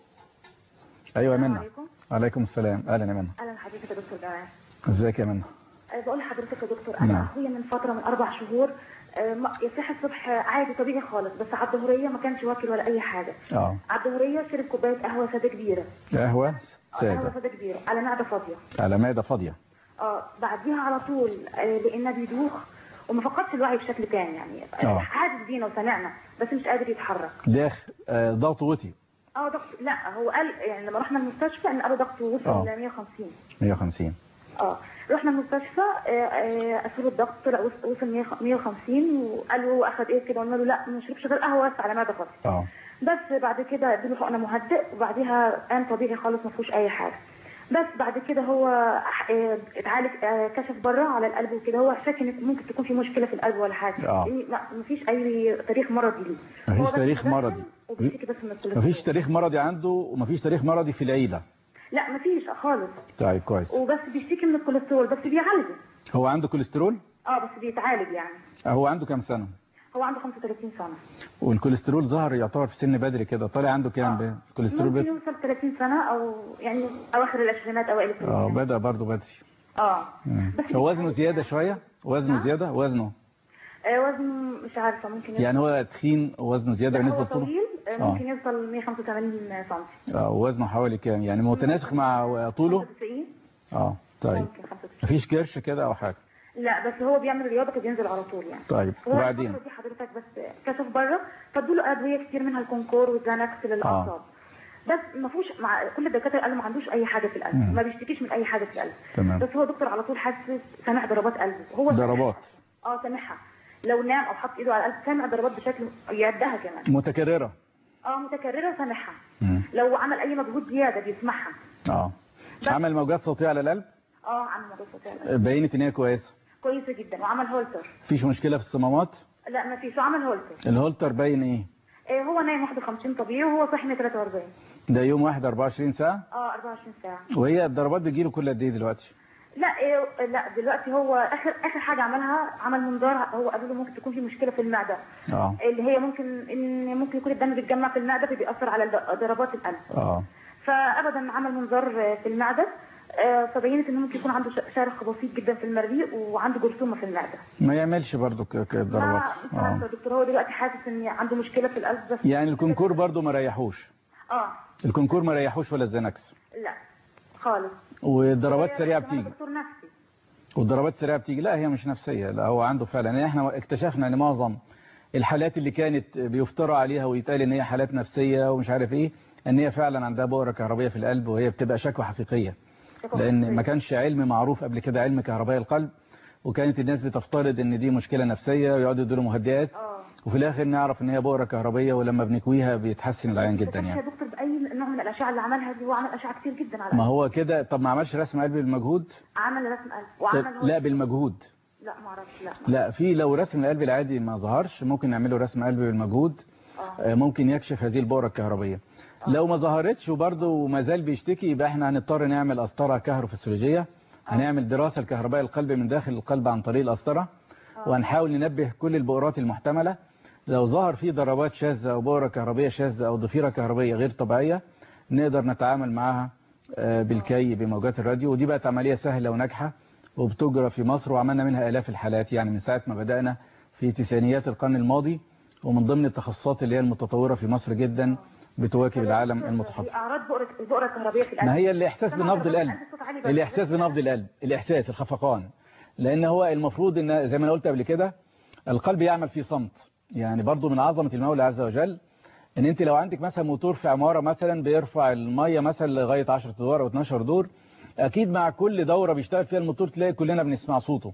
ايوه السلام منة عليكم. عليكم السلام اهلا يا منة اهلا حضرتك يا دكتور جمال ازيك يا منة أه، بقول لحضرتك يا دكتور انا نعم. اخويا من فتره من اربع شهور أه، ما- يصحى الصبح عادي طبيعي خالص بس على الظهريه ما كانش واكل ولا اي حاجه اه على الظهريه شرب كوبايه قهوه ساده كبيره قهوة آه، قهوه سادة ساده كبيره على معده فاضيه على معدة فاضية اه بعديها على طول آه، لقيناه بيدوخ وما فقدش الوعي بشكل تام يعني آه. آه، حاسس بينا وسمعنا بس مش قادر يتحرك داخ آه، ضغط وطي اه ضغط لا هو قال يعني لما رحنا المستشفى ان قالوا ضغطه وصل آه. ل 150 150 اه رحنا المستشفى آه، آه، قاسوا الضغط طلع وص- وصل 100 150 وقالوا اخد ايه كده قلنا له لا ما نشربش غير قهوه بس على معده فاضيه اه بس بعد كده اديله حقنه مهدئ وبعديها قام طبيعي خالص ما فيهوش اي حاجه بس بعد كده هو آه، اتعالج آه، كشف بره على القلب وكده هو شاك ان ممكن تكون في مشكله في القلب ولا حاجه آه. لأن لا مفيش اي تاريخ مرضي ليه مفيش هو بس تاريخ مدخن مرضي. وبيشتكي بس من الكوليسترول. مفيش تاريخ مرضي عنده ومفيش تاريخ مرضي في العيلة لا مفيش خالص طيب كويس وبس بيشتكي من الكوليسترول بس بيعالجه هو عنده كوليسترول اه بس بيتعالج يعني هو عنده كام سنة هو عنده 35 سنة والكوليسترول ظهر يعتبر في سن بدري كده طالع عنده كام آه. بقى؟ الكوليسترول ممكن بت... يوصل 30 سنة أو يعني أواخر العشرينات أوائل اه الثلاثينات بدأ برضه بدري اه مم. بس هو وزنه بيتعالج زيادة يعني. شوية وزنه نعم. زيادة وزنه آه وزن مش عارفة ممكن يوصل يعني هو تخين وزنه زيادة لا، بالنسبة هو لطوله طويل آه آه. ممكن يوصل 185 سم اه وزنه حوالي كام يعني متناسق مع طوله 95 اه طيب ممكن 95 مفيش كرش كده او حاجة لا بس هو بيعمل رياضة فبينزل على طول يعني طيب هو وبعدين الفترة دي حضرتك بس كشف بره فادوا له أدوية كتير منها الكونكور والزانكس للأعصاب بس ما فيهوش مع كل الدكاتره قالوا ما عندوش اي حاجه في القلب مم. ما بيشتكيش من اي حاجه في القلب تمام. بس هو دكتور على طول حاسس سامع ضربات قلبه هو سامعها. ضربات اه سامعها لو نام او حط ايده على القلب سامع ضربات بشكل يعدها كمان متكررة اه متكرره وسامعها مم. لو عمل اي مجهود زياده بيسمعها اه بس- عمل موجات صوتية على القلب اه عمل موجود صوتيه بينت ان هي كويسة كويسه جدا وعمل هولتر مفيش مشكلة في الصمامات لا ما فيش وعمل هولتر الهولتر باين ايه آه هو نايم 51 طبيعي وهو صاحي 43 ده يوم واحد 24 ساعة اه 24 ساعه وهي الضربات بتجيله كل قد ايه دلوقتي لا إيه لا دلوقتي هو اخر اخر حاجه عملها عمل منظار هو قالوا له ممكن تكون في مشكله في المعده اه اللي هي ممكن ان ممكن يكون الدم بيتجمع في المعده فبيأثر على الد- ضربات القلب اه فابدا عمل منظار في المعده آه، فبينت انه ممكن يكون عنده ش- شرخ بسيط جدا في المريء وعنده جرثومه في المعده ما يعملش برضو ك- كضربات ما مش عارفه اه يا دكتور هو دلوقتي حاسس ان عنده مشكله في القلب بس يعني الكونكور برضو ما ريحوش اه الكونكور ما ريحوش ولا الزنكس لا خالص والضربات هي سريعة كمان بتيجي دكتور نفسي والضربات سريعة بتيجي لا هي مش نفسية لا هو عنده فعلا يعني احنا اكتشفنا ان معظم الحالات اللي كانت بيفترى عليها ويتقال ان هي حالات نفسية ومش عارف ايه ان هي فعلا عندها بؤرة كهربية في القلب وهي بتبقى شكوى حقيقية شكوى لان نفسية. ما كانش علم معروف قبل كده علم كهرباء القلب وكانت الناس بتفترض ان دي مشكلة نفسية ويقعدوا يدوا له مهدئات اه وفي الاخر نعرف ان هي بؤرة كهربية ولما بنكويها بيتحسن العين ما جدا كانش يعني يا دكتور باي نوع من الاشعه اللي عملها دي هو عمل اشعه كتير جدا على ما القلب. هو كده طب ما عملش رسم قلب بالمجهود عمل رسم قلب طب وعمل هو- لا بالمجهود لا ما اعرفش لا لا في لو رسم القلب العادي ما ظهرش ممكن نعمله رسم قلب بالمجهود اه آه، ممكن يكشف هذه البؤرة الكهربية لو ما ظهرتش وبرضه ما زال بيشتكي يبقى احنا هنضطر نعمل قسطرة كهروفسيولوجية هنعمل دراسة لكهرباء القلب من داخل القلب عن طريق القسطرة وهنحاول ننبه كل البؤرات المحتملة لو ظهر في ضربات شاذة أو بؤرة كهربية شاذة أو ضفيرة كهربية غير طبيعية نقدر نتعامل معها آه، بالكي بموجات الراديو ودي بقت عملية سهلة وناجحة وبتجرى في مصر وعملنا منها آلاف الحالات يعني من ساعة ما بدأنا في تسعينيات القرن الماضي ومن ضمن التخصصات اللي هي المتطورة في مصر جدا بتواكب العالم المتحضر في اعراض بؤره البؤره الكهربيه في القلب ما هي الإحساس سمع بنبض ضربات القلب القلب بصوت عالي بس. الإحساس بنبض القلب الإحساس الخفقان لأن هو المفروض إن زي ما أنا قلت قبل كده القلب يعمل في صمت يعني برضو من عظمة المولى عز وجل ان انت لو عندك مثلا موتور في عمارة مثلا بيرفع المية مثلا لغاية 10 دور او 12 دور اكيد مع كل دورة بيشتغل فيها الموتور تلاقي كلنا بنسمع صوته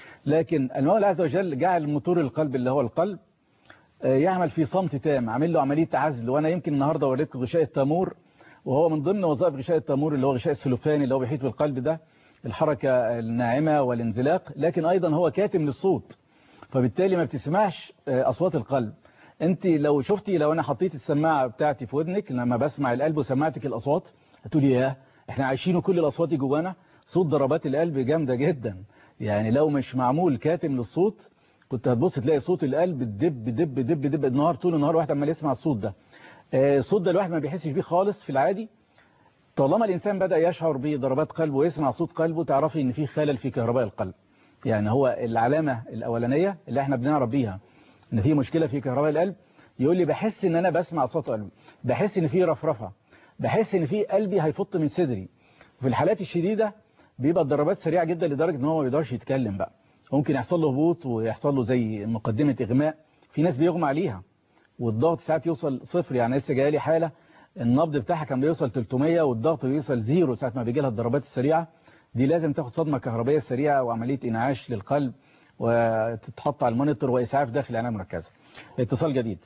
لكن المولى عز وجل جعل موتور القلب اللي هو القلب آه، يعمل في صمت تام عامل له عملية عزل وانا يمكن النهاردة اوريكم غشاء التامور وهو من ضمن وظائف غشاء التامور اللي هو غشاء السلوفاني اللي هو بيحيط بالقلب ده الحركة الناعمة والانزلاق لكن ايضا هو كاتم للصوت فبالتالي ما بتسمعش آه، اصوات القلب انت لو شفتي لو انا حطيت السماعه بتاعتي في ودنك لما بسمع القلب وسمعتك الاصوات هتقولي ياه احنا عايشين كل الاصوات دي جوانا صوت ضربات القلب جامده جدا يعني لو مش معمول كاتم للصوت كنت هتبص تلاقي صوت القلب دب دب دب دب النهار طول النهار واحد عمال يسمع الصوت ده آه، الصوت ده الواحد ما بيحسش بيه خالص في العادي طالما الإنسان بدأ يشعر بضربات قلبه ويسمع صوت قلبه تعرفي إن في خلل في كهرباء القلب يعني هو العلامة الأولانية اللي احنا بنعرف بيها إن في مشكلة في كهرباء القلب يقول لي بحس إن أنا بسمع صوت قلبي بحس إن في رفرفة بحس إن في قلبي هيفط من صدري وفي الحالات الشديدة بيبقى الضربات سريعة جدا لدرجة إن هو ما بيقدرش يتكلم بقى ممكن يحصل له هبوط ويحصل له زي مقدمة إغماء في ناس بيغمى عليها والضغط ساعات يوصل صفر يعني لسه جايه لي حاله النبض بتاعها كان بيوصل 300 والضغط بيوصل زيرو ساعه ما بيجي لها الضربات السريعه دي لازم تاخد صدمه كهربائيه سريعه وعمليه انعاش للقلب وتتحط على المونيتور واسعاف داخل العنايه المركزه اتصال جديد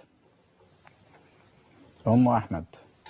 ام احمد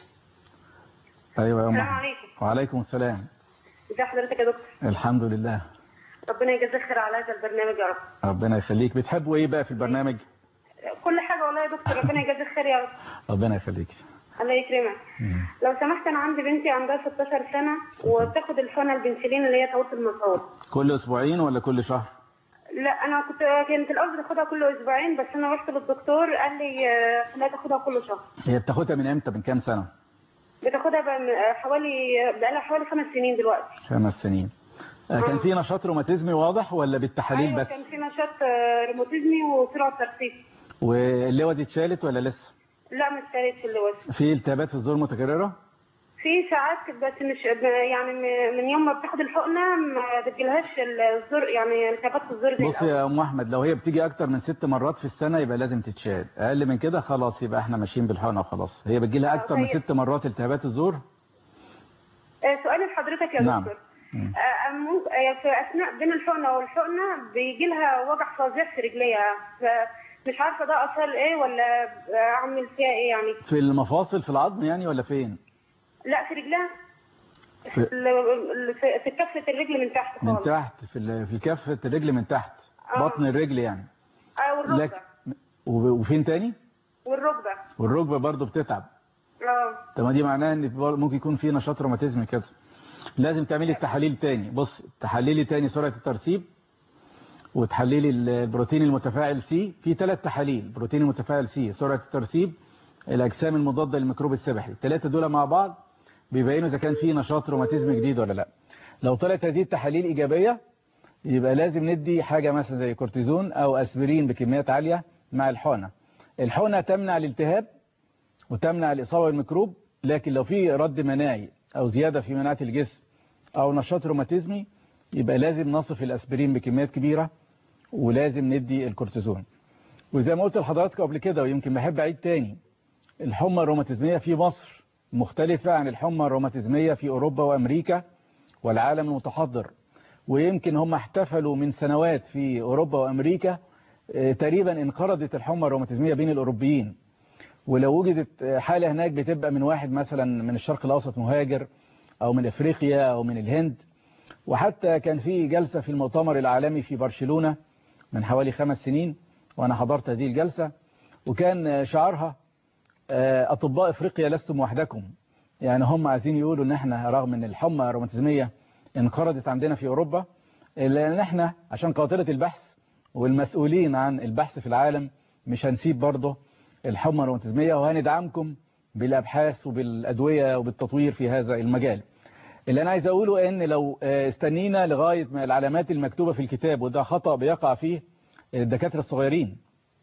ايوه يا ام السلام أحمد. عليكم وعليكم السلام ازي حضرتك يا دكتور الحمد لله ربنا يجازيك خير على هذا البرنامج يا رب ربنا يخليك بتحبوا ايه بقى في البرنامج كل حاجه والله يا دكتور ربنا يجازيك خير يا رب ربنا يخليك الله يكرمك مم. لو سمحت انا عندي بنتي عندها 16 سنه وبتاخد الحقنه البنسلين اللي هي طاوله المصاب كل اسبوعين ولا كل شهر لا انا كنت كانت الاول بتاخدها كل اسبوعين بس انا رحت للدكتور قال لي آه، لا تاخدها كل شهر هي بتاخدها من امتى من كام سنه بتاخدها بقى من- آه، حوالي بقى لها حوالي خمس سنين دلوقتي خمس سنين آه، كان في نشاط روماتيزمي واضح ولا بالتحاليل ايوه بس كان في نشاط آه، روماتيزمي وسرعه ترسيب واللوة دي اتشالت ولا لسه لا مش ثالث في اللوز في التهابات في الزور متكررة في ساعات بس مش يعني م- من يوم ما بتاخد الحقنه ما بتجيلهاش الزر يعني التهابات في الزر زي بص الأول. يا ام احمد لو هي بتيجي اكتر من ست مرات في السنة يبقى لازم تتشال اقل من كده خلاص يبقى احنا ماشيين بالحقنة وخلاص هي بتجيلها اكتر من طيب. ست مرات التهابات الزور آه، سؤالي لحضرتك يا نعم. دكتور مم. آه، ممكن- آه، في اثناء بين الحقنه والحقنه بيجي لها وجع فظيع في رجليها فمش عارفه ده اثر ايه ولا اعمل فيها ايه يعني في المفاصل في العظم يعني ولا فين لا في رجلها في, ال- ال- في في كفه الرجل من تحت من خالص تحت في ال- في كفة الرجل من تحت آه. بطن الرجل يعني اه والركبه لك و- وفين تاني والركبه والركبة برضو بتتعب اه طب ما دي معناها ان بر- ممكن يكون في نشاط روماتيزمي كده لازم تعملي التحاليل تاني بص تحللي تاني سرعة الترسيب وتحللي البروتين المتفاعل سي في ثلاث تحاليل بروتين المتفاعل سي سرعة الترسيب الاجسام المضادة للميكروب السبحي الثلاثة دول مع بعض بيبينوا اذا كان في نشاط روماتيزمي جديد ولا لا لو طلعت هذه التحاليل ايجابية يبقى لازم ندي حاجة مثلا زي كورتيزون او اسبرين بكميات عالية مع الحقنة الحقنة تمنع الالتهاب وتمنع الإصابة بالميكروب لكن لو في رد مناعي أو زيادة في مناعة الجسم أو نشاط روماتيزمي يبقى لازم نصف الأسبرين بكميات كبيرة ولازم ندي الكورتيزون وزي ما قلت لحضراتكم قبل كده ويمكن بحب أعيد تاني الحمى الروماتيزمية في مصر مختلفة عن الحمى الروماتيزمية في أوروبا وأمريكا والعالم المتحضر ويمكن هم احتفلوا من سنوات في أوروبا وأمريكا آه، تقريبا انقرضت الحمى الروماتيزمية بين الأوروبيين ولو وجدت حالة هناك بتبقى من واحد مثلا من الشرق الأوسط مهاجر أو من أفريقيا أو من الهند وحتى كان في جلسة في المؤتمر العالمي في برشلونة من حوالي خمس سنين وأنا حضرت هذه الجلسة وكان شعارها آه، أطباء إفريقيا لستم وحدكم يعني هم عايزين يقولوا ان احنا رغم ان الحمى الروماتيزمية انقرضت عندنا في اوروبا الا ان احنا عشان قاطرة البحث والمسؤولين عن البحث في العالم مش هنسيب برضه الحمى الروماتيزمية وهندعمكم بالابحاث وبالادوية وبالتطوير في هذا المجال اللي انا عايز اقوله ان لو آه، استنينا لغاية ما العلامات المكتوبة في الكتاب وده خطأ بيقع فيه الدكاترة الصغيرين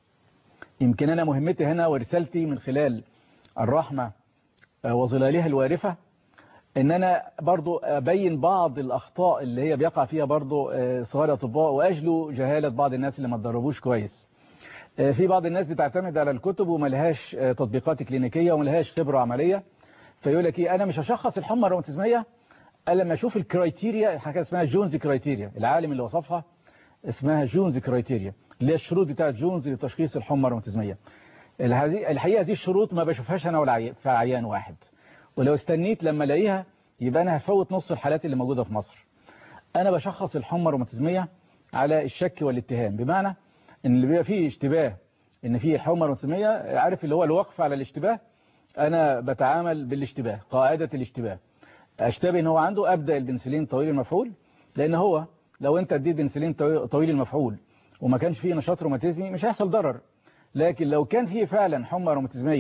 يمكن انا مهمتي هنا ورسالتي من خلال الرحمة وظلالها الوارفة ان انا برضو ابين بعض الاخطاء اللي هي بيقع فيها برضو صغار الاطباء واجلوا جهالة بعض الناس اللي ما اتدربوش كويس في بعض الناس بتعتمد على الكتب وملهاش تطبيقات كلينيكية وملهاش خبرة عملية فيقول لك ايه انا مش هشخص الحمى الروماتيزمية الا لما اشوف الكرايتيريا حاجه اسمها جونز كرايتيريا العالم اللي وصفها اسمها جونز كرايتيريا اللي هي الشروط بتاعت جونز لتشخيص الحمى الروماتيزمية الحقيقة دي الشروط ما بشوفهاش انا ولا عي- في عيان واحد ولو استنيت لما الاقيها يبقى انا هفوت نص الحالات اللي موجودة في مصر انا بشخص الحمى الروماتيزمية على الشك والاتهام بمعنى ان اللي بيبقى فيه اشتباه ان فيه حمى روماتيزمية عارف اللي هو الوقف على الاشتباه انا بتعامل بالاشتباه قاعدة الاشتباه اشتبه ان هو عنده ابدا البنسلين طويل المفعول لان هو لو انت اديت بنسلين طويل طويل المفعول وما كانش فيه نشاط روماتيزمي مش هيحصل ضرر لكن لو كان فيه فعلا حمى روماتيزمية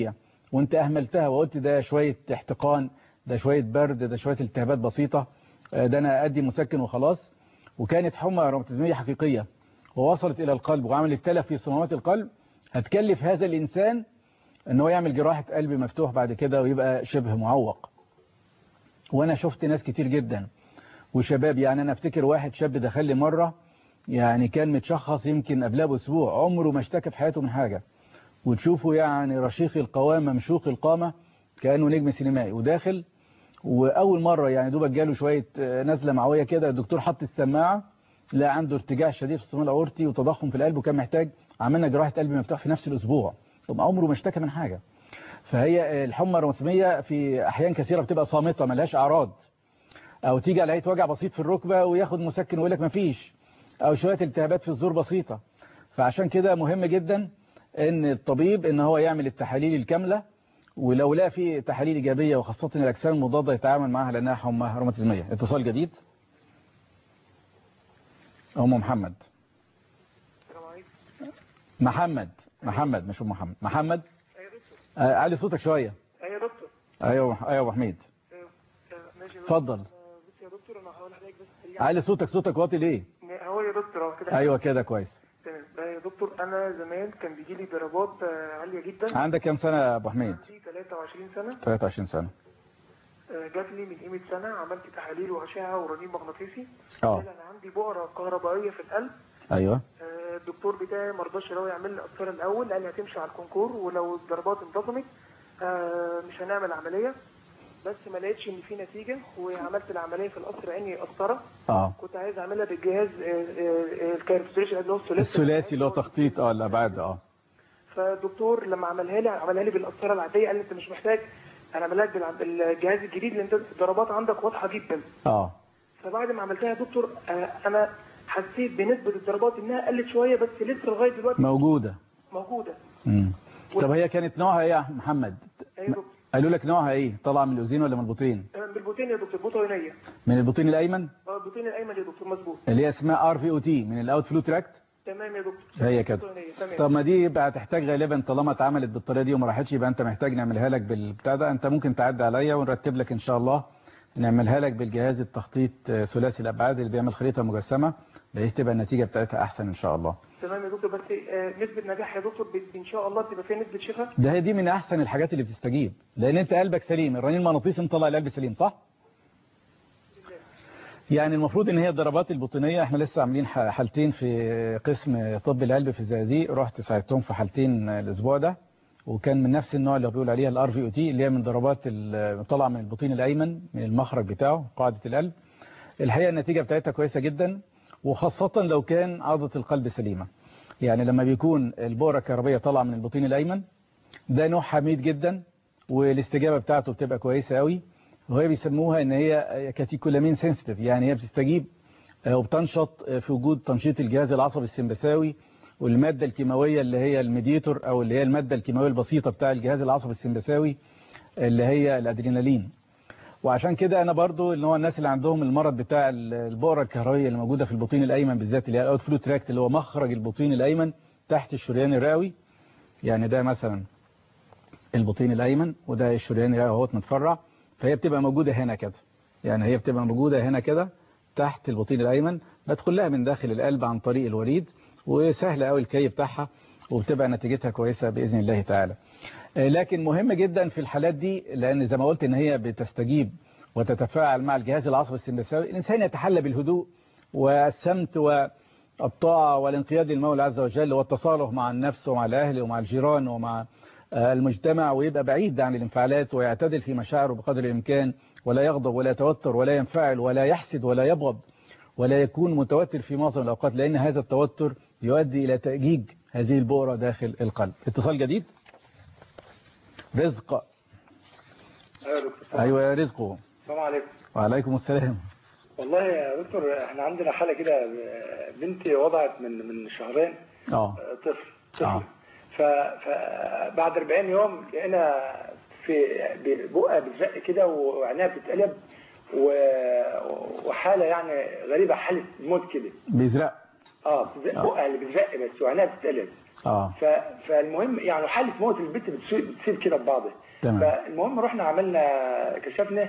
وانت اهملتها وقلت ده شوية احتقان ده شوية برد ده شوية التهابات بسيطة آه، ده انا ادي مسكن وخلاص وكانت حمى روماتيزمية حقيقية ووصلت الى القلب وعملت تلف في صمامات القلب هتكلف هذا الانسان ان هو يعمل جراحة قلب مفتوح بعد كده ويبقى شبه معوق وانا شفت ناس كتير جدا وشباب يعني انا افتكر واحد شاب دخل لي مرة يعني كان متشخص يمكن قبلها باسبوع عمره ما اشتكى في حياته من حاجة وتشوفه يعني رشيق القوامة مشوق القامة كأنه نجم سينمائي وداخل وأول مرة يعني دوبك جاله شوية آه، نزلة معوية كده الدكتور حط السماعة لا عنده ارتجاع شديد في الصمام الأورطي وتضخم في القلب وكان محتاج عملنا جراحة قلب مفتوح في نفس الأسبوع طب عمره ما اشتكى من حاجة فهي الحمى الروماتيزمية في أحيان كثيرة بتبقى صامتة ملهاش أعراض أو تيجي على هيئة وجع بسيط في الركبة وياخد مسكن ويقول لك مفيش أو شوية التهابات في الزور بسيطة فعشان كده مهم جدا ان الطبيب ان هو يعمل التحاليل الكاملة ولو لقى في تحاليل ايجابيه وخاصه الاجسام المضاده يتعامل معها لانها حمى روماتيزميه اتصال جديد ام محمد محمد محمد مش ام محمد محمد آه، علي صوتك شويه ايوه يا دكتور ايوه ايوه يا ابو حميد أيوة. آه، ماشي يا دكتور. اتفضل آه، بص يا دكتور انا هقول لحضرتك بس سريع علي صوتك صوتك واطي ليه هو يا دكتور هو كده ايوه كده كويس تمام آه، يا دكتور انا زمان كان بيجي لي ضربات آه، عاليه جدا عندك كام سنه يا ابو حميد عندي 23 سنه 23 سنه آه، جات لي من قيمه سنه عملت تحاليل واشعه ورنين مغناطيسي اه طلع انا عندي بؤره كهربائيه في القلب ايوه آه، الدكتور بتاعي ما رضاش اللي هو يعمل لي قسطره الاول قال لي هتمشي على الكونكور ولو الضربات انتظمت آه، مش هنعمل عمليه بس ما لقيتش ان في نتيجه وعملت العمليه في القصر عيني قسطره اه كنت عايز اعملها بالجهاز الكاركتريشن اللي هو الثلاثي الثلاثي اللي هو تخطيط اه الابعاد اه فالدكتور لما عملها لي عملها لي بالقسطره العاديه قال لي انت مش محتاج انا عملها لك بالع- بالجهاز الجديد لان انت الضربات عندك واضحه جدا اه فبعد ما عملتها يا دكتور آه، انا حسيت بنسبه الضربات انها قلت شويه بس لسه لغايه دلوقتي موجوده موجوده امم طب هي كانت نوعها ايه يا محمد ايوه يا دكتور قالوا لك نوعها ايه طالعه من الاذين ولا من البطين آه، بالبوتين يا دكتور بوتينيه من البطين الايمن اه البوتين الايمن يا دكتور مظبوط اللي هي اسمها ار في او تي من الاوت فلو تراكت تمام يا دكتور هي كده بوتينية، تمام طب ما دي يبقى هتحتاج غالبا طالما اتعملت بالطريقه دي وما راحتش يبقى انت محتاج نعملها لك بالبتاع ده انت ممكن تعدي عليا ونرتب لك ان شاء الله نعملها لك بالجهاز التخطيط آه، ثلاثي الابعاد اللي بيعمل خريطه مجسمه بحيث تبقى النتيجه بتاعتها احسن ان شاء الله تمام يا دكتور بس آه، نسبه نجاح يا دكتور ب- ان شاء الله تبقى فيها نسبه شفاء ده هي دي من احسن الحاجات اللي بتستجيب لان انت قلبك سليم الرنين المغناطيسي مطلع القلب سليم صح يعني المفروض ان هي الضربات البطينيه احنا لسه عاملين ح- حالتين في قسم طب القلب في الزقازيق رحت ساعدتهم في حالتين الاسبوع ده وكان من نفس النوع اللي هو بيقول عليها الار في او تي اللي هي من ضربات ال- طالعه من البطين الايمن من المخرج بتاعه قاعده القلب الحقيقه النتيجه بتاعتها كويسه جدا وخاصه لو كان عضله القلب سليمه يعني لما بيكون البؤره الكهربيه طالعه من البطين الايمن ده نوع حميد جدا والاستجابه بتاعته بتبقى كويسه قوي وهي بيسموها ان هي كاتيكولامين سنسيتيف يعني هي بتستجيب آه، وبتنشط آه، في وجود تنشيط الجهاز العصبي السمبثاوي والماده الكيماويه اللي هي الميديتور او اللي هي الماده الكيماويه البسيطه بتاع الجهاز العصبي السمبثاوي اللي هي الادرينالين وعشان كده انا برضو اللي هو الناس اللي عندهم المرض بتاع ال- البؤره الكهربائيه اللي موجوده في البطين الايمن بالذات اللي هي الاوت فلو تراكت اللي هو مخرج البطين الايمن تحت الشريان الرئوي يعني ده مثلا البطين الايمن وده الشريان الرئوي اهوت متفرع فهي بتبقى موجوده هنا كده يعني هي بتبقى موجوده هنا كده تحت البطين الايمن بدخل لها من داخل القلب عن طريق الوريد وسهله قوي الكي بتاعها وبتبقى نتيجتها كويسه باذن الله تعالى آه، لكن مهم جدا في الحالات دي لان زي ما قلت ان هي بتستجيب وتتفاعل مع الجهاز العصبي السمبثاوي الانسان يتحلى بالهدوء والسمت والطاعه والانقياد للمولى عز وجل والتصالح مع النفس ومع الاهل ومع الجيران ومع آه، المجتمع ويبقى بعيد عن الانفعالات ويعتدل في مشاعره بقدر الامكان ولا يغضب ولا يتوتر ولا ينفعل ولا يحسد ولا يبغض ولا يكون متوتر في معظم الاوقات لان هذا التوتر يؤدي الى تأجيج هذه البؤره داخل القلب اتصال جديد رزق ايوه يا دكتور ايوه يا رزق السلام عليكم وعليكم السلام والله يا دكتور احنا عندنا حاله كده بنتي وضعت من من شهرين اه طفل طفل اه ف- فبعد 40 يوم لقينا في بقها بتزق كده وعينيها بتتقلب و- وحاله يعني غريبه حاله موت كده بيزرق اه بتزق آه. بقها اللي بتزق بس وعينيها بتتقلب اه ف... فالمهم يعني حاله موت البت بتسيب, بتسيب كده ببعضها تمام فالمهم رحنا عملنا كشفنا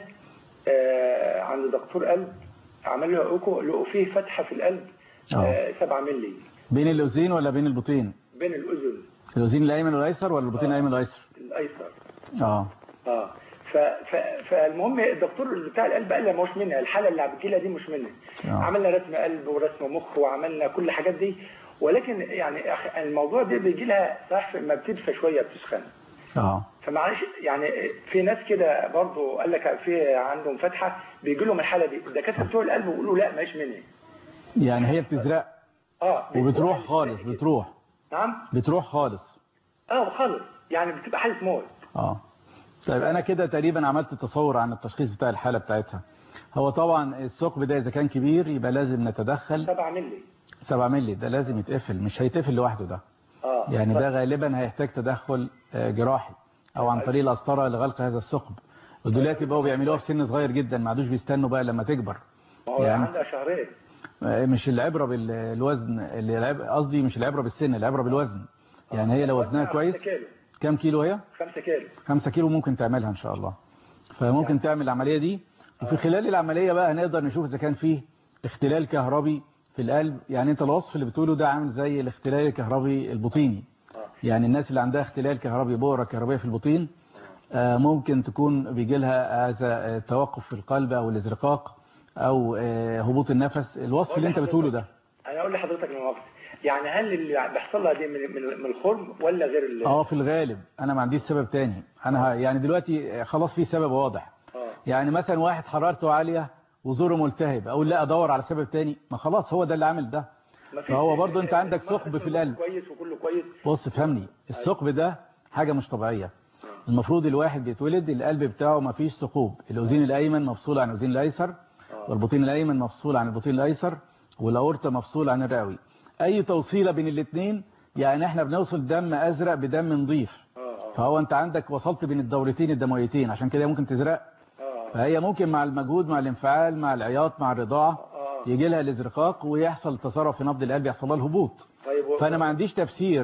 آه عند دكتور قلب عمل له ايكو لقوا فيه فتحه في القلب اه 7 مللي بين الاذين ولا بين البطين بين الاذن الاذين الايمن والايسر ولا البطين الايمن والايسر الايسر اه اه ف... ف... فالمهم الدكتور بتاع القلب قال لي مش منها الحاله اللي بتجيلها دي مش منها آه. عملنا رسم قلب ورسم مخ وعملنا كل الحاجات دي ولكن يعني أخ- الموضوع ده بيجي لها صح ما بتدفى شويه بتسخن اه فمعلش يعني في ناس كده برضه قال لك في عندهم فتحه بيجي لهم الحاله دي الدكاتره بتوع القلب بيقولوا لا ماهيش مني يعني هي بتزرق اه وبتروح خالص بتروح نعم بتروح خالص اه خالص يعني بتبقى حاله موت اه طيب انا كده تقريبا عملت تصور عن التشخيص بتاع الحالة بتاعتها هو طبعا الثقب ده اذا كان كبير يبقى لازم نتدخل 7 مللي 7 مللي ده لازم يتقفل مش هيتقفل لوحده ده اه يعني ده غالبا هيحتاج تدخل آه، جراحي او عن طريق القسطره لغلق هذا الثقب ودلوقتي بقوا بيعملوها في سن صغير جدا ما عادوش بيستنوا بقى لما تكبر ما هو يعني- عندها شهرين آه، مش العبره بالوزن اللي العب- قصدي مش العبره بالسن العبره بالوزن يعني هي لو وزنها كويس 5 كيلو كام كيلو هي 5 كيلو 5 كيلو ممكن تعملها ان شاء الله فممكن تعمل العمليه دي وفي خلال العمليه بقى هنقدر نشوف اذا كان فيه اختلال كهربي في القلب يعني انت الوصف اللي بتقوله ده عامل زي الاختلال الكهربي البطيني يعني الناس اللي عندها اختلال كهربي بؤره كهربيه في البطين آه، ممكن تكون بيجي لها هذا آه، توقف في القلب او الازرقاق او آه، هبوط النفس الوصف اللي انت بتقوله ده انا اقول لحضرتك من وقت يعني هل اللي بيحصل لها دي من من, من الخرم ولا غير ال- اه في الغالب انا ما عنديش سبب تاني انا ه- يعني دلوقتي خلاص في سبب واضح اه يعني مثلا واحد حرارته عالية وزوره ملتهب اقول لا ادور على سبب تاني ما خلاص هو ده اللي عامل ده ما فيش- فهو برضو انت عندك ما ثقب في فيش القلب كويس وكله كويس بص فهمني الثقب ده حاجة مش طبيعية المفروض الواحد بيتولد القلب بتاعه ما فيش ثقوب الاذين الايمن مفصول عن الاذين الايسر والبطين الايمن مفصول عن البطين الايسر والاورطه مفصول عن الرئوي اي توصيله بين الاثنين يعني احنا بنوصل دم ازرق بدم نظيف فهو انت عندك وصلت بين الدورتين الدمويتين عشان كده ممكن تزرق فهي ممكن مع المجهود مع الانفعال مع العياط مع الرضاعه يجي لها الازرقاق ويحصل تصرف في نبض القلب يحصل لها الهبوط طيب و- فانا ما عنديش تفسير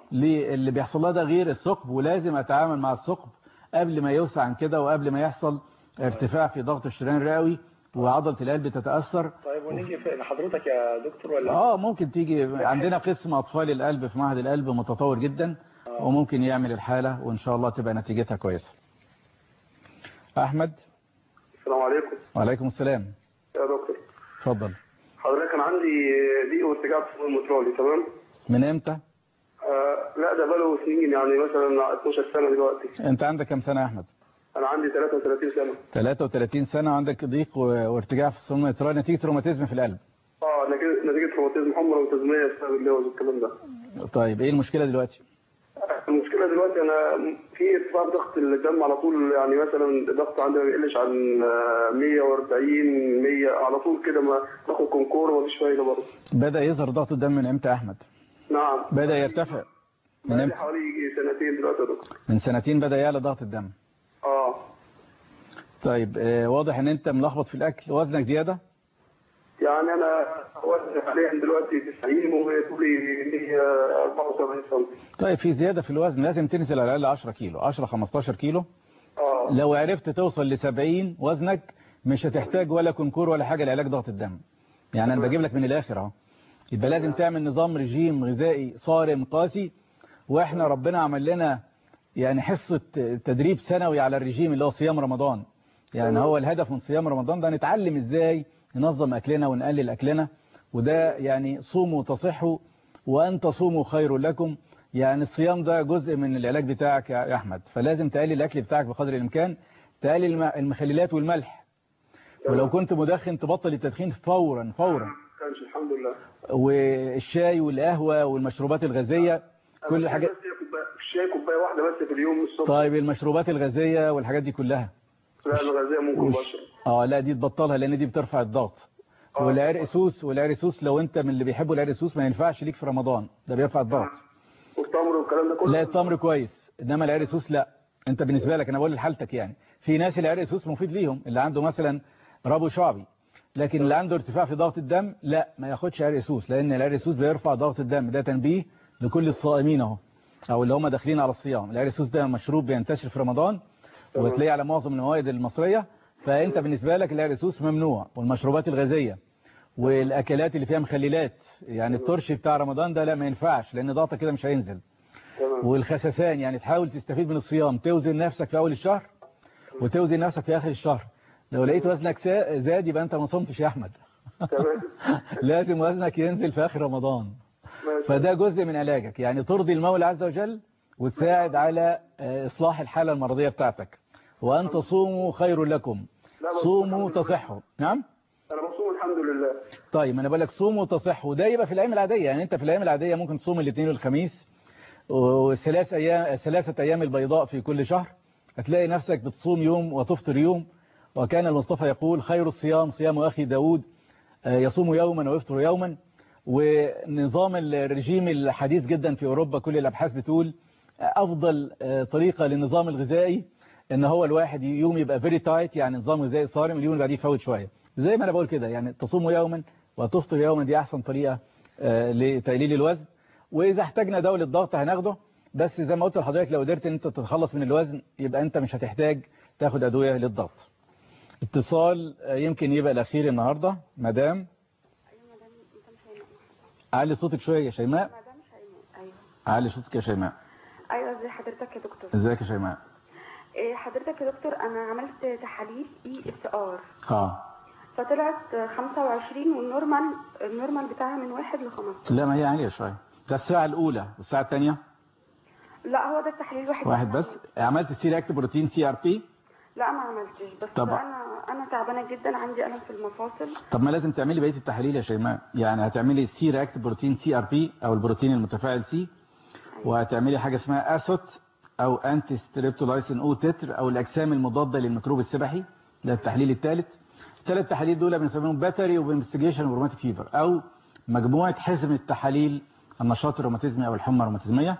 للي بيحصل لها ده غير الثقب ولازم اتعامل مع الثقب قبل ما يوسع عن كده وقبل ما يحصل ارتفاع في ضغط الشريان الرئوي وعضله القلب تتاثر طيب ونيجي في لحضرتك يا دكتور ولا اه ممكن تيجي عندنا قسم اطفال القلب في معهد القلب متطور جدا وممكن يعمل الحاله وان شاء الله تبقى نتيجتها كويسه احمد السلام عليكم وعليكم السلام يا دكتور اتفضل حضرتك كان عندي ضيق وارتجاع في الصمام المترالي تمام من امتى آه لا ده بقاله سنين يعني مثلا 12 سنه دلوقتي انت عندك كام سنه يا احمد انا عندي 33 سنه 33 سنه وعندك ضيق و- وارتجاع في الصمام المترالي نتيجه روماتيزم في القلب اه نتيجه نتيجه روماتيزم حمى روماتيزميه بسبب اللوز والكلام ده طيب ايه المشكله دلوقتي المشكله دلوقتي انا في ارتفاع ضغط الدم على طول يعني مثلا الضغط عندي ما بيقلش عن آه، 140 100 على طول كده ما باخد كونكور ومفيش فايده برضه بدا يظهر ضغط الدم من امتى يا احمد نعم بدا يرتفع من بقالي امتى حوالي سنتين دلوقتي يا دكتور من سنتين بدا يعلى ضغط الدم اه طيب آه، واضح ان انت ملخبط في الاكل وزنك زياده يعني انا وزني حاليا دلوقتي 90 وطولي 174 سم طيب في زياده في الوزن لازم تنزل على الاقل 10 كيلو 10 15 كيلو اه لو عرفت توصل ل 70 وزنك مش هتحتاج ولا كونكور ولا حاجه لعلاج ضغط الدم يعني انا بجيب لك من الاخر اهو يبقى لازم تعمل نظام رجيم غذائي صارم قاسي واحنا ربنا عمل لنا يعني حصه تدريب سنوي على الرجيم اللي هو صيام رمضان يعني هو الهدف من صيام رمضان ده نتعلم ازاي ننظم اكلنا ونقلل اكلنا وده يعني صوموا تصحوا وان تصوموا خير لكم يعني الصيام ده جزء من العلاج بتاعك يا احمد فلازم تقلل الاكل بتاعك بقدر الامكان تقلل الم- المخللات والملح ولو كنت مدخن تبطل التدخين فورا فورا كانش الحمد لله والشاي والقهوة والمشروبات الغازية كل أنا الحاجات بس كوباية- الشاي كوبايه واحده بس في اليوم الصبح طيب المشروبات الغازية والحاجات دي كلها لا الغازيه ممكن وش- بشرب اه لا دي تبطلها لان دي بترفع الضغط آه. والعرق سوس والعرق سوس لو انت من اللي بيحبوا العرق سوس ما ينفعش ليك في رمضان ده بيرفع الضغط والتمر والكلام ده كله لا التمر كويس انما العرق سوس لا انت بالنسبه لك انا بقول لحالتك يعني في ناس العرق سوس مفيد ليهم اللي عنده مثلا ربو شعبي لكن اللي عنده ارتفاع في ضغط الدم لا ما ياخدش عرق سوس لان العرق سوس بيرفع ضغط الدم ده تنبيه لكل الصائمين اهو او اللي هم داخلين على الصيام العرقسوس ده مشروب بينتشر في رمضان وتلاقيه على معظم المواد المصرية فانت بالنسبة لك العرقسوس ممنوع والمشروبات الغازية والاكلات اللي فيها مخللات يعني الترش بتاع رمضان ده لا ما ينفعش لان ضغطك كده مش هينزل تمام والخسسان يعني تحاول تستفيد من الصيام توزن نفسك في اول الشهر وتوزن نفسك في اخر الشهر لو لقيت وزنك سا- زاد يبقى انت ما صمتش يا احمد تمام لازم وزنك ينزل في اخر رمضان ماشي فده جزء من علاجك يعني ترضي المولى عز وجل وتساعد على آه، إصلاح الحالة المرضية بتاعتك وأن تصوموا خير لكم لا، بس صوموا الحمد لله. تصحوا نعم انا بصوم الحمد لله طيب أنا بقول لك صوموا تصحوا ده يبقى في الأيام العادية يعني أنت في الأيام العادية ممكن تصوم الاثنين والخميس والثلاث أيام ثلاثة أيام البيضاء في كل شهر هتلاقي نفسك بتصوم يوم وتفطر يوم وكان المصطفى يقول خير الصيام صيام أخي داود آه، يصوم يوما ويفطر يوما ونظام الرجيم الحديث جدا في أوروبا كل الأبحاث بتقول أفضل آه، طريقة للنظام الغذائي ان هو الواحد يوم يبقى فيري تايت يعني نظام غذائي صارم اليوم اللي بعديه يفوت شويه زي ما انا بقول كده يعني تصوم يوما وتفطر يوما دي احسن طريقه آه، لتقليل الوزن واذا احتاجنا دواء للضغط هناخده بس زي ما قلت لحضرتك لو قدرت ان انت تتخلص من الوزن يبقى انت مش هتحتاج تاخد ادويه للضغط اتصال آه، يمكن يبقى الاخير النهارده مدام علي صوتك شويه يا شيماء ايوه علي صوتك يا شيماء ايوه ازي حضرتك يا دكتور ازيك يا شيماء إيه حضرتك يا دكتور انا عملت تحاليل اي اس ار اه فطلعت 25 والنورمال النورمال بتاعها من 1 ل 15 لا ما هي عاليه شويه ده الساعه الاولى والساعه الثانيه لا هو ده التحليل الواحد واحد بس عملت سي رياكت بروتين سي ار بي لا ما عملتش بس طبعا. انا انا تعبانه جدا عندي الم في المفاصل طب ما لازم تعملي بقيه التحاليل يا شيماء يعني هتعملي سي رياكت بروتين سي ار بي او البروتين المتفاعل سي وهتعملي حاجه اسمها اسوت او انتي ستريبتولايسين او تتر او الاجسام المضاده للميكروب السبحي ده التحليل الثالث الثلاث تحاليل دول بنسميهم باتري وبانفستيجيشن وروماتيك فيفر او مجموعه حزم التحاليل النشاط الروماتيزمي او الحمى الروماتيزميه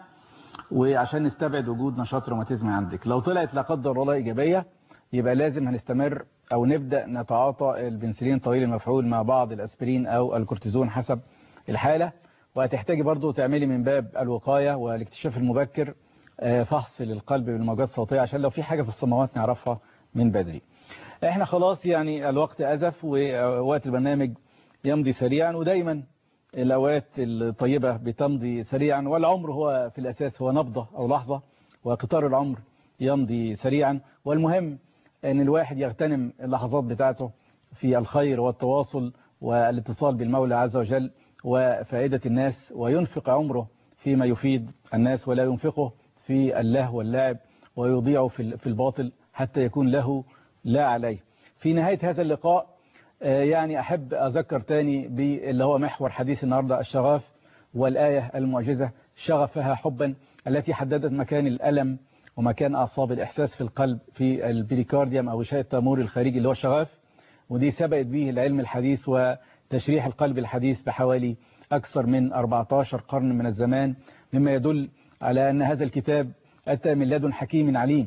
وعشان نستبعد وجود نشاط روماتيزمي عندك لو طلعت لا قدر الله ايجابيه يبقى لازم هنستمر او نبدا نتعاطى البنسلين طويل المفعول مع بعض الاسبرين او الكورتيزون حسب الحاله وهتحتاجي برضو تعملي من باب الوقايه والاكتشاف المبكر آه، فحص للقلب بالموجات الصوتيه عشان لو في حاجه في الصمامات نعرفها من بدري احنا خلاص يعني الوقت ازف ووقت البرنامج يمضي سريعا ودايما الاوقات الطيبه بتمضي سريعا والعمر هو في الاساس هو نبضه او لحظه وقطار العمر يمضي سريعا والمهم ان الواحد يغتنم اللحظات بتاعته في الخير والتواصل والاتصال بالمولى عز وجل وفائدة الناس وينفق عمره فيما يفيد الناس ولا ينفقه في اللهو واللعب ويضيعه في في الباطل حتى يكون له لا عليه في نهاية هذا اللقاء آه، يعني أحب أذكر تاني باللي هو محور حديث النهاردة الشغاف والآية المعجزة شغفها حبا التي حددت مكان الألم ومكان أعصاب الإحساس في القلب في البريكارديوم أو غشاء التامور الخارجي اللي هو الشغاف ودي سبقت به العلم الحديث وتشريح القلب الحديث بحوالي أكثر من 14 قرن من الزمان مما يدل على أن هذا الكتاب أتى من لدن حكيم عليم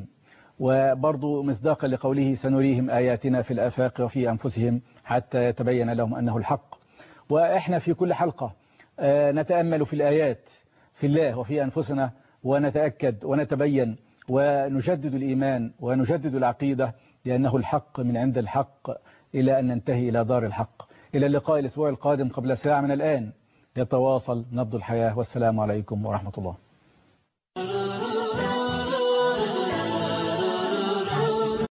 وبرضو مصداقا لقوله سنريهم آياتنا في الآفاق وفي أنفسهم حتى يتبين لهم أنه الحق وإحنا في كل حلقة آه، نتأمل في الآيات في الله وفي أنفسنا ونتأكد ونتبين ونجدد الإيمان ونجدد العقيدة لأنه الحق من عند الحق إلى أن ننتهي إلى دار الحق إلى اللقاء الأسبوع القادم قبل ساعة من الآن يتواصل نبض الحياة والسلام عليكم ورحمة الله